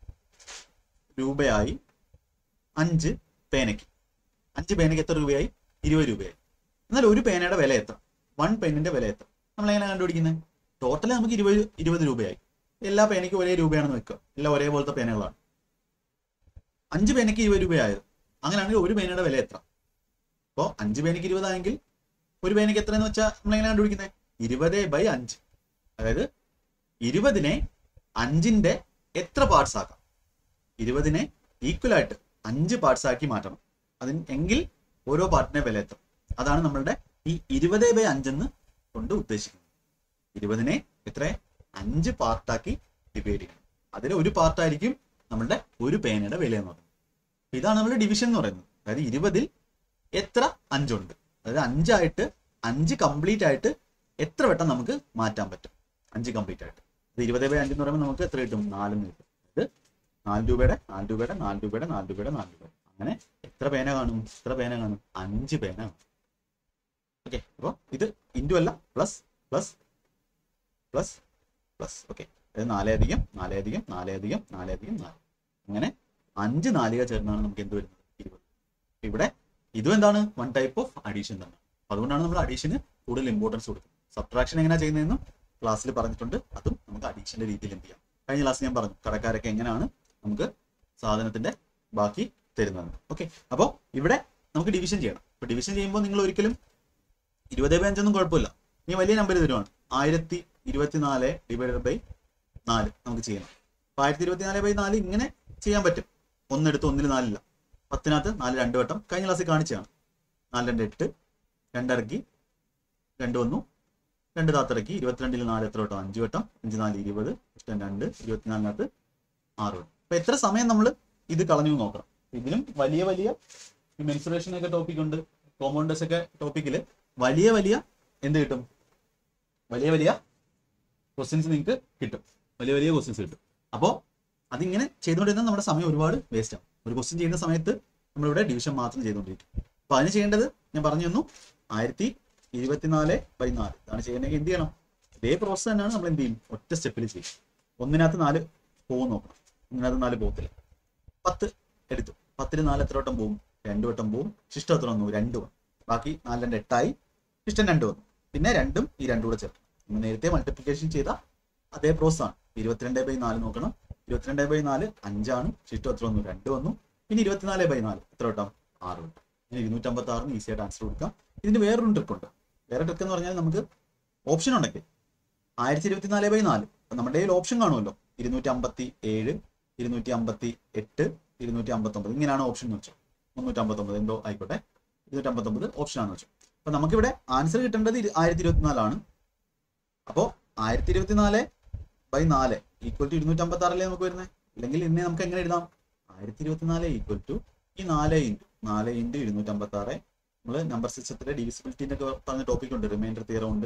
രൂപയായി അഞ്ച് പേനയ്ക്ക് അഞ്ച് പേനയ്ക്ക് എത്ര രൂപയായി ഇരുപത് രൂപയായി എന്നാൽ ഒരു പേനയുടെ വില എത്ര വൺ പെന്നിന്റെ വില എത്ര നമ്മൾ എങ്ങനെ കണ്ടുപിടിക്കുന്നത് ടോട്ടൽ നമുക്ക് ഇരുപത് ഇരുപത് രൂപയായി എല്ലാ പേനയ്ക്കും ഒരേ രൂപയാണെന്ന് വെക്കുക എല്ലാം ഒരേപോലത്തെ പേനകളാണ് അഞ്ച് പേനയ്ക്ക് ഇരുപത് രൂപയായത് അങ്ങനെയാണെങ്കിൽ ഒരു പേനയുടെ വില എത്ര അപ്പോൾ അഞ്ച് പേനയ്ക്ക് ഇരുപതാണെങ്കിൽ ഒരു പേനയ്ക്ക് എത്രയെന്ന് വെച്ചാൽ നമ്മൾ എങ്ങനെ കണ്ടുപിടിക്കുന്നത് ഇരുപത് ബൈ അഞ്ച് അതായത് ഇരുപതിനെ അഞ്ചിന്റെ എത്ര പാർട്സ് ആക്കാം ഇരുപതിനെ ഈക്വൽ ആയിട്ട് അഞ്ച് പാർട്സ് ആക്കി മാറ്റണം അതിന് എങ്കിൽ ഓരോ പാർട്ടിനെ വില എത്തും അതാണ് നമ്മളുടെ ഈ ഇരുപത് ബൈ അഞ്ചെന്ന് കൊണ്ട് ഉദ്ദേശിക്കുന്നത് ഇരുപതിനെ എത്ര അഞ്ച് പാർട്ടാക്കി ഡിവൈഡ് ചെയ്യണം അതിൽ ഒരു പാർട്ടായിരിക്കും നമ്മളുടെ ഒരു പേനയുടെ വില എന്ന് പറയുന്നത് അപ്പൊ ഇതാണ് നമ്മുടെ ഡിവിഷൻ എന്ന് പറയുന്നത് അതായത് ഇരുപതിൽ എത്ര അഞ്ചുണ്ട് അതായത് അഞ്ചായിട്ട് അഞ്ച് കംപ്ലീറ്റ് ആയിട്ട് എത്ര വട്ടം നമുക്ക് മാറ്റാൻ പറ്റും അഞ്ച് കംപ്ലീറ്റ് ആയിട്ട് ഇത് ഇരുപത് ബൈ അഞ്ച് എന്ന് പറയുമ്പോൾ നമുക്ക് എത്ര കിട്ടും നാലെന്ന് കിട്ടും ഇത് നാല് രൂപയുടെ നാല് രൂപയുടെ നാല് രൂപയുടെ നാല് രൂപയുടെ നാല് രൂപ അങ്ങനെ എത്ര പേന കാണും എത്ര പേന കാണും അഞ്ച് പേന കാണും ഓക്കെ അപ്പോൾ ഇത് ഇൻറ്റു അല്ല plus plus plus plus okay അതായത് നാലേ അധികം നാലേ അധികം നാലേ അധികം നാലേ അധികം നാല് അങ്ങനെ അഞ്ച് നാലിക ചേർന്നാണ് നമുക്ക് എന്ത് വരുന്നത് ഇരുപത് ഇവിടെ ഇതും എന്താണ് വൺ ടൈപ്പ് ഓഫ് അഡീഷൻ തന്നെ അപ്പൊ അതുകൊണ്ടാണ് നമ്മൾ അഡീഷന് കൂടുതൽ ഇമ്പോർട്ടൻസ് കൊടുക്കുന്നത് സബ്ട്രാക്ഷൻ എങ്ങനെയാണ് ചെയ്യുന്നതെന്നും ക്ലാസ്സിൽ പറഞ്ഞിട്ടുണ്ട് അതും നമുക്ക് അഡീഷന്റെ രീതിയിൽ എന്ത് ചെയ്യാം കഴിഞ്ഞ ക്ലാസ് ഞാൻ പറഞ്ഞു കടക്കാരൊക്കെ എങ്ങനെയാണ് നമുക്ക് സാധനത്തിന്റെ ബാക്കി തരുന്നത് ഓക്കെ അപ്പോൾ ഇവിടെ നമുക്ക് ഡിവിഷൻ ചെയ്യണം അപ്പൊ ഡിവിഷൻ ചെയ്യുമ്പോൾ നിങ്ങൾ ഒരിക്കലും ഇരുപത് ബൈ അഞ്ചൊന്നും കുഴപ്പമില്ല ഇനി വലിയ നമ്പർ തരുവാണ് ആയിരത്തി ഇരുപത്തിനാല് ഡിവൈഡഡ് ബൈ നാല് നമുക്ക് ചെയ്യണം അപ്പൊ ആയിരത്തി ഇരുപത്തിനാല് ബൈ നാല് ഇങ്ങനെ ചെയ്യാൻ പറ്റും ഒന്നെടുത്ത് ഒന്നിൽ നാലില്ല പത്തിനകത്ത് നാല് രണ്ട് വട്ടം കഴിഞ്ഞ ക്ലാസ്സിൽ കാണിച്ചതാണ് നാല് രണ്ട് എട്ട് രണ്ടിറക്കി രണ്ട് വന്നു രണ്ട് താത്തിറക്കി ഇരുപത്തിരണ്ടിൽ നാല് എത്ര വട്ടം അഞ്ച് വട്ടം അഞ്ച് നാല് ഇരുപത് ഇഷ്ടം രണ്ട് ഇരുപത്തിനാലിനകത്ത് ആറ് വട്ടം അപ്പൊ എത്ര സമയം നമ്മൾ ഇത് കളഞ്ഞു എന്ന് നോക്കണം ഇതിലും വലിയ വലിയ ഈ മെൻസുറേഷൻ ഒക്കെ ടോപ്പിക് ഉണ്ട് കോമ്പൗണ്ടേഴ്സ് ഒക്കെ ടോപ്പിക്കിൽ വലിയ വലിയ എന്ത് കിട്ടും വലിയ വലിയ ക്വസ്റ്റ്യൻസ് നിങ്ങൾക്ക് കിട്ടും വലിയ വലിയ ക്വസ്റ്റ്യൻസ് കിട്ടും അപ്പോൾ അതിങ്ങനെ ചെയ്തുകൊണ്ടിരുന്നാൽ നമ്മുടെ സമയം ഒരുപാട് വേസ്റ്റ് ആവും ഒരു ക്വസ്റ്റ്യൻ ചെയ്യുന്ന സമയത്ത് നമ്മളിവിടെ ഡിവിഷൻ മാത്രം ചെയ്തുകൊണ്ടിരിക്കും അപ്പൊ അതിന് ചെയ്യേണ്ടത് ഞാൻ പറഞ്ഞു തന്നു ആയിരത്തി ഇരുപത്തിനാല് ബൈ നാല് ഇതാണ് ചെയ്യണമെങ്കിൽ എന്ത് ചെയ്യണം ഇതേ പ്രോസസ് തന്നെയാണ് നമ്മൾ എന്ത് ചെയ്യും ഒറ്റ സ്റ്റെപ്പിൽ ചെയ്യും ഒന്നിനകത്ത് നാല് പോകും നോക്കണം ഒന്നിനകത്ത് നാല് പോകത്തില്ല പത്ത് എടുത്തു പത്തിന് നാല് എത്ര വട്ടം പോവും രണ്ട് വട്ടം പോവും ശിഷ്ടം എത്ര വന്നു രണ്ട് വന്നു ബാക്കി നാല് രണ്ട് എട്ടായി ശിഷ്ടം രണ്ട് വന്നു പിന്നെ രണ്ടും ഈ രണ്ടും കൂടെ ചേർക്കണം നമ്മൾ നേരത്തെ മൾട്ടിപ്ലിക്കേഷൻ ചെയ്ത അതേ പ്രോസസ് ആണ് ഇരുപത്തിരണ്ട് ബൈ നാല് നോക്കണം ഇരുപത്തിരണ്ട് ബൈ നാല് അഞ്ചാണ് ശിഷ്ടം എത്ര വന്നു രണ്ട് വന്നു പിന്നെ ഇരുപത്തിനാല് ബൈ നാല് എത്ര വട്ടം ആറ് വട്ടം ഇനി ഇരുന്നൂറ്റമ്പത്തി ആറിന് ഈസി ആയിട്ട് ആൻസർ കൊടുക്കാം ഇതിന് വേറൊരു ട്രിക്ക് ഉണ്ട് വേറെ ട്രിക്ക് എന്ന് പറഞ്ഞാൽ നമുക്ക് ഓപ്ഷൻ ഉണ്ടെങ്കിൽ ആയിരത്തി ഇരുപത്തിനാല് ബൈ നാല് അപ്പൊ നമ്മുടെ കയ്യിൽ ഓപ്ഷൻ കാണുമല്ലോ ഇരുന്നൂറ്റി അമ്പത്തി ഏഴ് ഇരുന്നൂറ്റി അമ്പത്തി എട്ട് ഇരുന്നൂറ്റി അമ്പത്തി ഒമ്പത് ഇങ്ങനെയാണ് ഓപ്ഷൻ എന്ന് വെച്ചോ മുന്നൂറ്റി അമ്പത്തി ഒമ്പത് എന്തോ ആയിക്കോട്ടെ ഇരുന്നൂറ്റി അമ്പത്തി ഒമ്പത് ഓപ്ഷൻ ആണെന്ന് വെച്ചു അപ്പൊ നമുക്കിവിടെ ആൻസർ കിട്ടേണ്ടത് ഇരു- ആയിരത്തി ഇരുപത്തിനാലാണ് അപ്പോ ആയിരത്തി ഇരുപത്തിനാല് ബൈ നാല് ഈക്വൽ ടു ഇരുന്നൂറ്റി അമ്പത്തി ആറല്ലേ നമുക്ക് വരുന്നത് അല്ലെങ്കിൽ ഇന്നെ നമുക്ക് എങ്ങനെ എഴുതാം ആയിരത്തി ഇരുപത്തിനാല് ഈക്വൽ ടു ഈ നാല് ഇൻറ്റു നാല് ഇൻറ്റു ഇരുന്നൂറ്റി അമ്പത്തി ആറ് നമ്മൾ നമ്പർ സിസ്റ്റത്തിലെ ഡിവിസിബിലിറ്റിന്റെ ഒക്കെ പറഞ്ഞ ടോപ്പിക് ഉണ്ട് റിമൈൻഡർ തിയറം ഉണ്ട്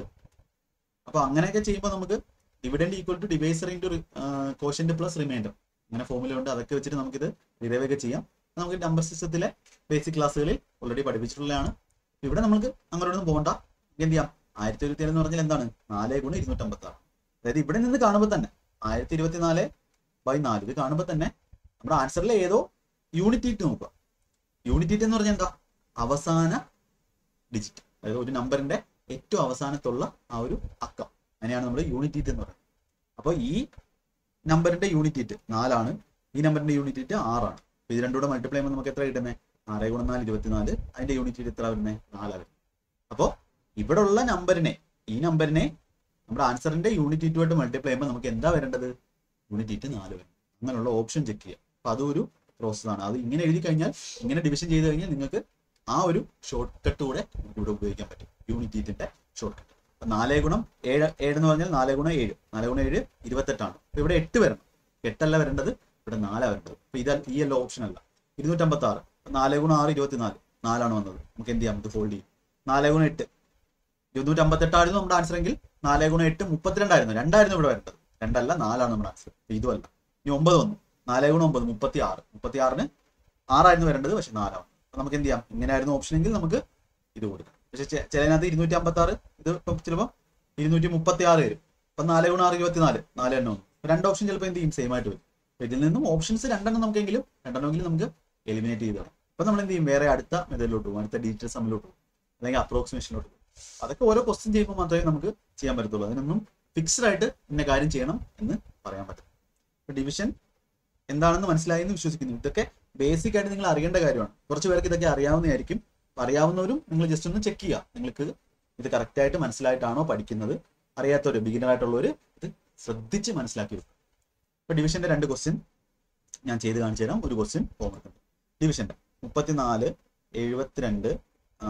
അപ്പൊ അങ്ങനെയൊക്കെ ചെയ്യുമ്പോൾ നമുക്ക് dividend equal to divisor into quotient plus remainder അങ്ങനെ ഫോമുല ഉണ്ട് അതൊക്കെ വെച്ചിട്ട് നമുക്കിത് ഡിറൈവ് ഒക്കെ ചെയ്യാം നമുക്ക് നമ്പർ സിസ്റ്റത്തിലെ ബേസിക് ക്ലാസ്സുകളിൽ ഓൾറെഡി പഠിപ്പിച്ചിട്ടുള്ളതാണ് ഇവിടെ നമുക്ക് അങ്ങോട്ടൊന്നും പോകണ്ട എന്ത് ചെയ്യാം ആയിരത്തി ഇരുപത്തി ഏഴ് എന്ന് പറഞ്ഞാൽ എന്താണ് നാല് ഗുണം ഇരുന്നൂറ്റമ്പത്തി ആറ് അതായത് ഇവിടെ നിന്ന് കാണുമ്പോൾ തന്നെ ആയിരത്തി ഇരുപത്തിനാല് ബൈ നാല് ഇത് കാണുമ്പോൾ തന്നെ നമ്മുടെ ആൻസറിൽ ഏതോ യൂണിറ്റ് ഇട്ട് നോക്കുക യൂണിറ്റ് ഇറ്റ് എന്ന് പറഞ്ഞാൽ എന്താ അവസാന ഡിജിറ്റ് അതായത് ഒരു നമ്പറിന്റെ ഏറ്റവും അവസാനത്തുള്ള ആ ഒരു അക്കം അതിനെയാണ് നമ്മൾ യൂണിറ്റ് ഇറ്റ് എന്ന് പറയുന്നത് അപ്പോൾ ഈ നമ്പറിന്റെ യൂണിറ്റ് ഇറ്റ് നാലാണ് ഈ നമ്പറിന്റെ യൂണിറ്റ് ഇറ്റ് ആറാണ് അപ്പൊ ഇത് രണ്ടും കൂടെ മൾട്ടിപ്ലൈ ചെയ്യുമ്പോൾ നമുക്ക് എത്ര കിട്ടുന്നത് ആറ് ഗുണം നാല് ഇരുപത്തിനാല് അതിന്റെ യൂണിറ്റ് ഇറ്റ് എത്ര വരുന്നത് നാലാണ് വരുന്നത് അപ്പോൾ ഇവിടെ ഉള്ള നമ്പറിനെ ഈ നമ്പറിനെ നമ്മുടെ ആൻസറിന്റെ യൂണിറ്റ് ഇറ്റുമായിട്ട് മൾട്ടിപ്ലൈ ചെയ്യുമ്പോൾ നമുക്ക് എന്താ വരേണ്ടത് യൂണിറ്റ് ഇറ്റ് നാല് വരും അങ്ങനെയുള്ള ഓപ്ഷൻ ചെക്ക് ചെയ്യുക അപ്പൊ അതൊരു പ്രോസസ് ആണ് അത് ഇങ്ങനെ എഴുതി കഴിഞ്ഞാൽ ഇങ്ങനെ ഡിവിഷൻ ചെയ്ത് കഴിഞ്ഞാൽ നിങ്ങൾക്ക് ആ ഒരു ഷോർട്ട് കട്ട് കൂടെ നമുക്ക് ഇവിടെ ഉപയോഗിക്കാൻ പറ്റും യൂണിറ്റ് ഇറ്റിന്റെ ഷോർട്ട് കട്ട് അപ്പൊ നാല് ഗുണം ഏഴ് ഏഴ് എന്ന് പറഞ്ഞാൽ നാല് ഗുണം ഏഴ് നാല് ഗുണം ഏഴ് ഇരുപത്തെട്ടാണ് അപ്പൊ ഇവിടെ എട്ട് വരണം എട്ടല്ല വരേണ്ടത് ഇവിടെ നാലാ വരേണ്ടത് അപ്പൊ ഇത് ഈ അല്ല ഓപ്ഷൻ അല്ല ഇരുന്നൂറ്റമ്പത്തി ആറ് നാല് ഗുണം ആറ് ഇരുപത്തിനാല് നാലാണ് വന്നത് നമുക്ക് എന്ത് ചെയ്യാം ഇത് ഫോൾഡ് ചെയ്യും നാല് ഗുണം എട്ട് ഇരുന്നൂറ്റി അമ്പത്തെട്ടായിരുന്നു നമ്മുടെ ആൻസർ എങ്കിൽ നാല് ഗുണം എട്ട് മുപ്പത്തിരണ്ടായിരുന്നു രണ്ടായിരുന്നു ഇവിടെ വരേണ്ടത് രണ്ടല്ല നാലാണ് നമ്മുടെ ആൻസർ ഇതുമല്ല ഇനി ഒമ്പത് വന്നു നാല് ഗുണം ഒമ്പത് മുപ്പത്തി ആറ് മുപ്പത്തി ആറിന് ആറായിരുന്നു വരേണ്ടത് പക്ഷെ നാലാണ് അപ്പൊ നമുക്ക് എന്ത് ചെയ്യാം ഇങ്ങനെയായിരുന്നു ഓപ്ഷൻ എങ്കിൽ നമുക്ക് ഇത് കൊടുക്കാം പക്ഷെ ചെ- ചിലതിനകത്ത് ഇരുന്നൂറ്റി അമ്പത്തി ആറ് ഇത് ഇപ്പം ചിലപ്പോൾ ഇരുന്നൂറ്റി മുപ്പത്തി ആറ് വരും അപ്പൊ നാല് ഗുണം ആറ് ഇരുപത്തി നാല് നാല് എണ്ണം വന്നു അപ്പൊ രണ്ട് ഓപ്ഷൻ ചിലപ്പോൾ എന്ത് ചെയ്യും സെയിം ആയിട്ട് വരും അപ്പൊ ഇതിൽ നിന്നും ഓപ്ഷൻസ് രണ്ടെണ്ണം നമുക്കെങ്കിലും രണ്ടെണ്ണമെങ്കിലും നമുക്ക് എലിമിനേറ്റ് ചെയ്ത് തരാം അപ്പൊ നമ്മൾ എന്ത് ചെയ്യും വേറെ അടുത്ത മെത്തേഡിലോട്ട് പോകും അടുത്ത ഡിജിറ്റൽ സമ്മിലോട്ട് പോകും അല്ലെങ്കിൽ അപ്രോക്സിമേഷനിലോട്ട് പോകും അതൊക്കെ ഓരോ ക്വസ്റ്റ്യൻ ചെയ്യുമ്പോൾ മാത്രമേ നമുക്ക് ചെയ്യാൻ പറ്റത്തുള്ളൂ അതിനൊന്നും ഫിക്സ്ഡ് ആയിട്ട് ഇന്ന കാര്യം ചെയ്യണം എന്ന് പറയാൻ പറ്റും ഇപ്പൊ ഡിവിഷൻ എന്താണെന്ന് മനസ്സിലായി എന്ന് വിശ്വസിക്കുന്നു ഇതൊക്കെ ബേസിക് ആയിട്ട് നിങ്ങൾ അറിയേണ്ട കാര്യമാണ് കുറച്ച് പേർക്ക് ഇതൊക്കെ അറിയാവുന്നതായിരിക്കും അപ്പൊ അറിയാവുന്നവരും നിങ്ങൾ ജസ്റ്റ് ഒന്ന് ചെക്ക് ചെയ്യുക നിങ്ങൾക്ക് ഇത് കറക്റ്റ് ആയിട്ട് മനസ്സിലായിട്ടാണോ പഠിക്കുന്നത് അറിയാത്തവര് ബിഗിനർ ആയിട്ടുള്ളവർ ഇത് ശ്രദ്ധിച്ച് മനസ്സിലാക്കി വെക്കും ഇപ്പൊ ഡിവിഷന്റെ രണ്ട് ക്വസ്റ്റ്യൻ ഞാൻ ചെയ്ത് കാണിച്ചു തരാം ഒരു ക്വസ്റ്റ്യൻ ഹോംവർക്ക് ഉണ്ട് ഡിവിഷന്റെ മുപ്പത്തിനാല് എഴുപത്തിരണ്ട് ആ,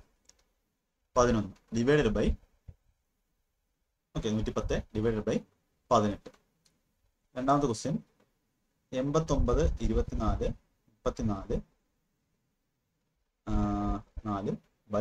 പതിനൊന്ന് ഡിവൈഡഡ് ബൈ ഓക്കെ നൂറ്റിപ്പത്ത് ഡിവൈഡഡ് ബൈ പതിനെട്ട് രണ്ടാമത്തെ ക്വസ്റ്റ്യൻ എൺപത്തൊമ്പത് ഇരുപത്തിനാല് മുപ്പത്തിനാല് ആ, നാല് ബൈ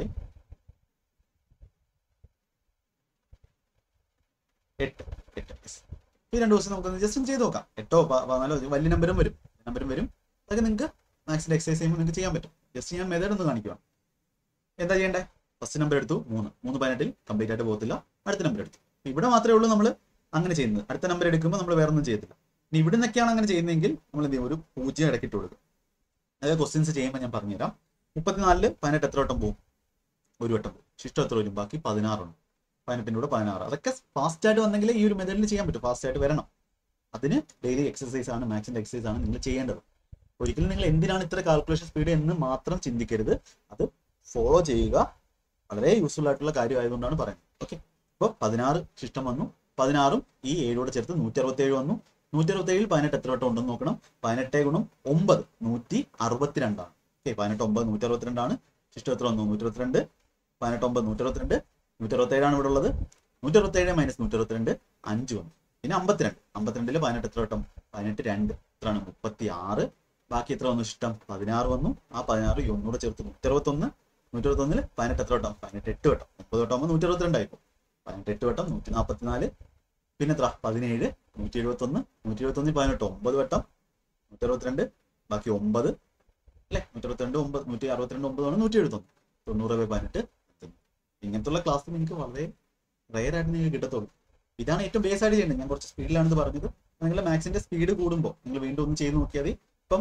എട്ട് എട്ട് yes. ഈ രണ്ട് ദിവസം നമുക്ക് ജസ്റ്റ് ഒന്ന് ചെയ്ത് നോക്കാം എട്ടോ പ- പതിനാലോ വലിയ നമ്പരും വരും നമ്പരും വരും അതൊക്കെ നിങ്ങൾക്ക് മാത്സിന്റെ എക്സസൈസ് ചെയ്യുമ്പോൾ നിങ്ങൾക്ക് ചെയ്യാൻ പറ്റും ജസ്റ്റ് ഞാൻ മെത്തേഡ് ഒന്ന് കാണിക്കുക എന്താ ചെയ്യണ്ടേ ഫസ്റ്റ് നമ്പർ എടുത്തു മൂന്ന് മൂന്ന് പതിനെട്ടിൽ കംപ്ലീറ്റ് ആയിട്ട് പോകത്തില്ല അടുത്ത നമ്പർ എടുത്തു ഇവിടെ മാത്രമേ ഉള്ളൂ നമ്മൾ അങ്ങനെ ചെയ്യുന്നത് അടുത്ത നമ്പർ എടുക്കുമ്പോൾ നമ്മൾ വേറെ ഒന്നും ചെയ്യത്തില്ല ഇനി ഇവിടെ നിന്നൊക്കെയാണ് അങ്ങനെ ചെയ്യുന്നതെങ്കിൽ നമ്മൾ എന്ത് ചെയ്യും ഒരു പൂജ്യം ഇടയ്ക്കിട്ട് കൊടുക്കും അതായത് ക്വസ്റ്റ്യൻസ് ചെയ്യുമ്പോൾ ഞാൻ പറഞ്ഞുതരാം മുപ്പത്തിനാലില് പതിനെട്ട് എത്ര വട്ടം പോകും ഒരു വട്ടം പോകും ശിഷ്ടം എത്ര വരും ബാക്കി പതിനാറുണ്ട് പതിനെട്ടിൻ്റെ കൂടെ പതിനാറ് അതൊക്കെ ഫാസ്റ്റ് ആയിട്ട് വന്നെങ്കിൽ ഈ ഒരു മെത്തേഡിൽ ചെയ്യാൻ പറ്റും ഫാസ്റ്റ് ആയിട്ട് വരണം അതിന് ഡെയിലി എക്സസൈസ് ആണ് മാത്സിന്റെ എക്സസൈസ് ആണ് നിങ്ങൾ ചെയ്യേണ്ടത് ഒരിക്കലും നിങ്ങൾ എന്തിനാണ് ഇത്ര കാൽക്കുലേഷൻ സ്പീഡ് എന്ന് മാത്രം ചിന്തിക്കരുത് അത് ഫോളോ ചെയ്യുക വളരെ യൂസ്ഫുൾ ആയിട്ടുള്ള കാര്യം ആയതുകൊണ്ടാണ് പറയുന്നത് ഓക്കെ അപ്പോൾ പതിനാറ് ശിഷ്ടം വന്നു പതിനാറും ഈ ഏഴോട് ചേർത്ത് നൂറ്റി അറുപത്തി ഏഴ് വന്നു നൂറ്റി അറുപത്തി ഏഴിൽ പതിനെട്ട് എത്ര വട്ടം ഉണ്ടെന്ന് നോക്കണം പതിനെട്ടേ ഗുണം ഒമ്പത് നൂറ്റി അറുപത്തിരണ്ടാണ് ഓക്കെ പതിനെട്ട് ഒമ്പത് നൂറ്റി അറുപത്തിരണ്ടാണ് ശിഷ്ടം എത്ര വന്നു നൂറ്റി അറുപത്തിരണ്ട് പതിനെട്ട് ഒമ്പത് നൂറ്റി അറുപത്തിരണ്ട് നൂറ്റി അറുപത്തി ഏഴാണ് ഇവിടെ ഉള്ളത് നൂറ്റി അറുപത്തി ഏഴ് മൈനസ് നൂറ്റി അറുപത്തിരണ്ട് അഞ്ച് വന്നു പിന്നെ അമ്പത്തിരണ്ട് അമ്പത്തിരണ്ടില് പതിനെട്ട് എത്ര വട്ടം പതിനെട്ട് രണ്ട് എത്രയാണ് മുപ്പത്തി ആറ് ബാക്കി എത്ര വന്നു ഇഷ്ടം പതിനാറ് വന്നു ആ പതിനാറ് ഈ ഒന്നുകൂടെ ചേർത്ത് നൂറ്റി അറുപത്തൊന്ന് നൂറ്റി അറുപത്തൊന്നില് പതിനെട്ട് എത്ര വട്ടം പതിനെട്ട് എട്ട് വട്ടം മുപ്പത് വട്ടം ആകുമ്പോൾ നൂറ്റി അറുപത്തിരണ്ടായിപ്പോ പതിനെട്ട് എട്ട് വട്ടം നൂറ്റി നാൽപ്പത്തിനാല് പിന്നെ എത്ര പതിനേഴ് നൂറ്റി എഴുപത്തൊന്ന് നൂറ്റി എഴുപത്തൊന്നിൽ പതിനെട്ട് ഒമ്പത് വട്ടം നൂറ്റി അറുപത്തിരണ്ട് ബാക്കി ഒമ്പത് അല്ലെ നൂറ്റി അറുപത്തിരണ്ട് ഒമ്പത് നൂറ്റി അറുപത്തിരണ്ട് ഒമ്പതാണ് നൂറ്റി എഴുപത്തൊന്ന് തൊണ്ണൂറ് ബൈ പതിനെട്ട് ഇങ്ങനത്തുള്ള ക്ലാസ് നിങ്ങൾക്ക് വളരെ റയർ ആയിട്ട് നിങ്ങൾക്ക് കിട്ടത്തുള്ളൂ ഇതാണ് ഏറ്റവും ബേസ് ആയിട്ട് ചെയ്യേണ്ടത് ഞാൻ കുറച്ച് സ്പീഡിലാണ് ഇത് പറഞ്ഞത് നിങ്ങളുടെ മാത്സിന്റെ സ്പീഡ് കൂടുമ്പോൾ നിങ്ങൾ വീണ്ടും ഒന്ന് ചെയ്ത് നോക്കിയാൽ മതി ഇപ്പം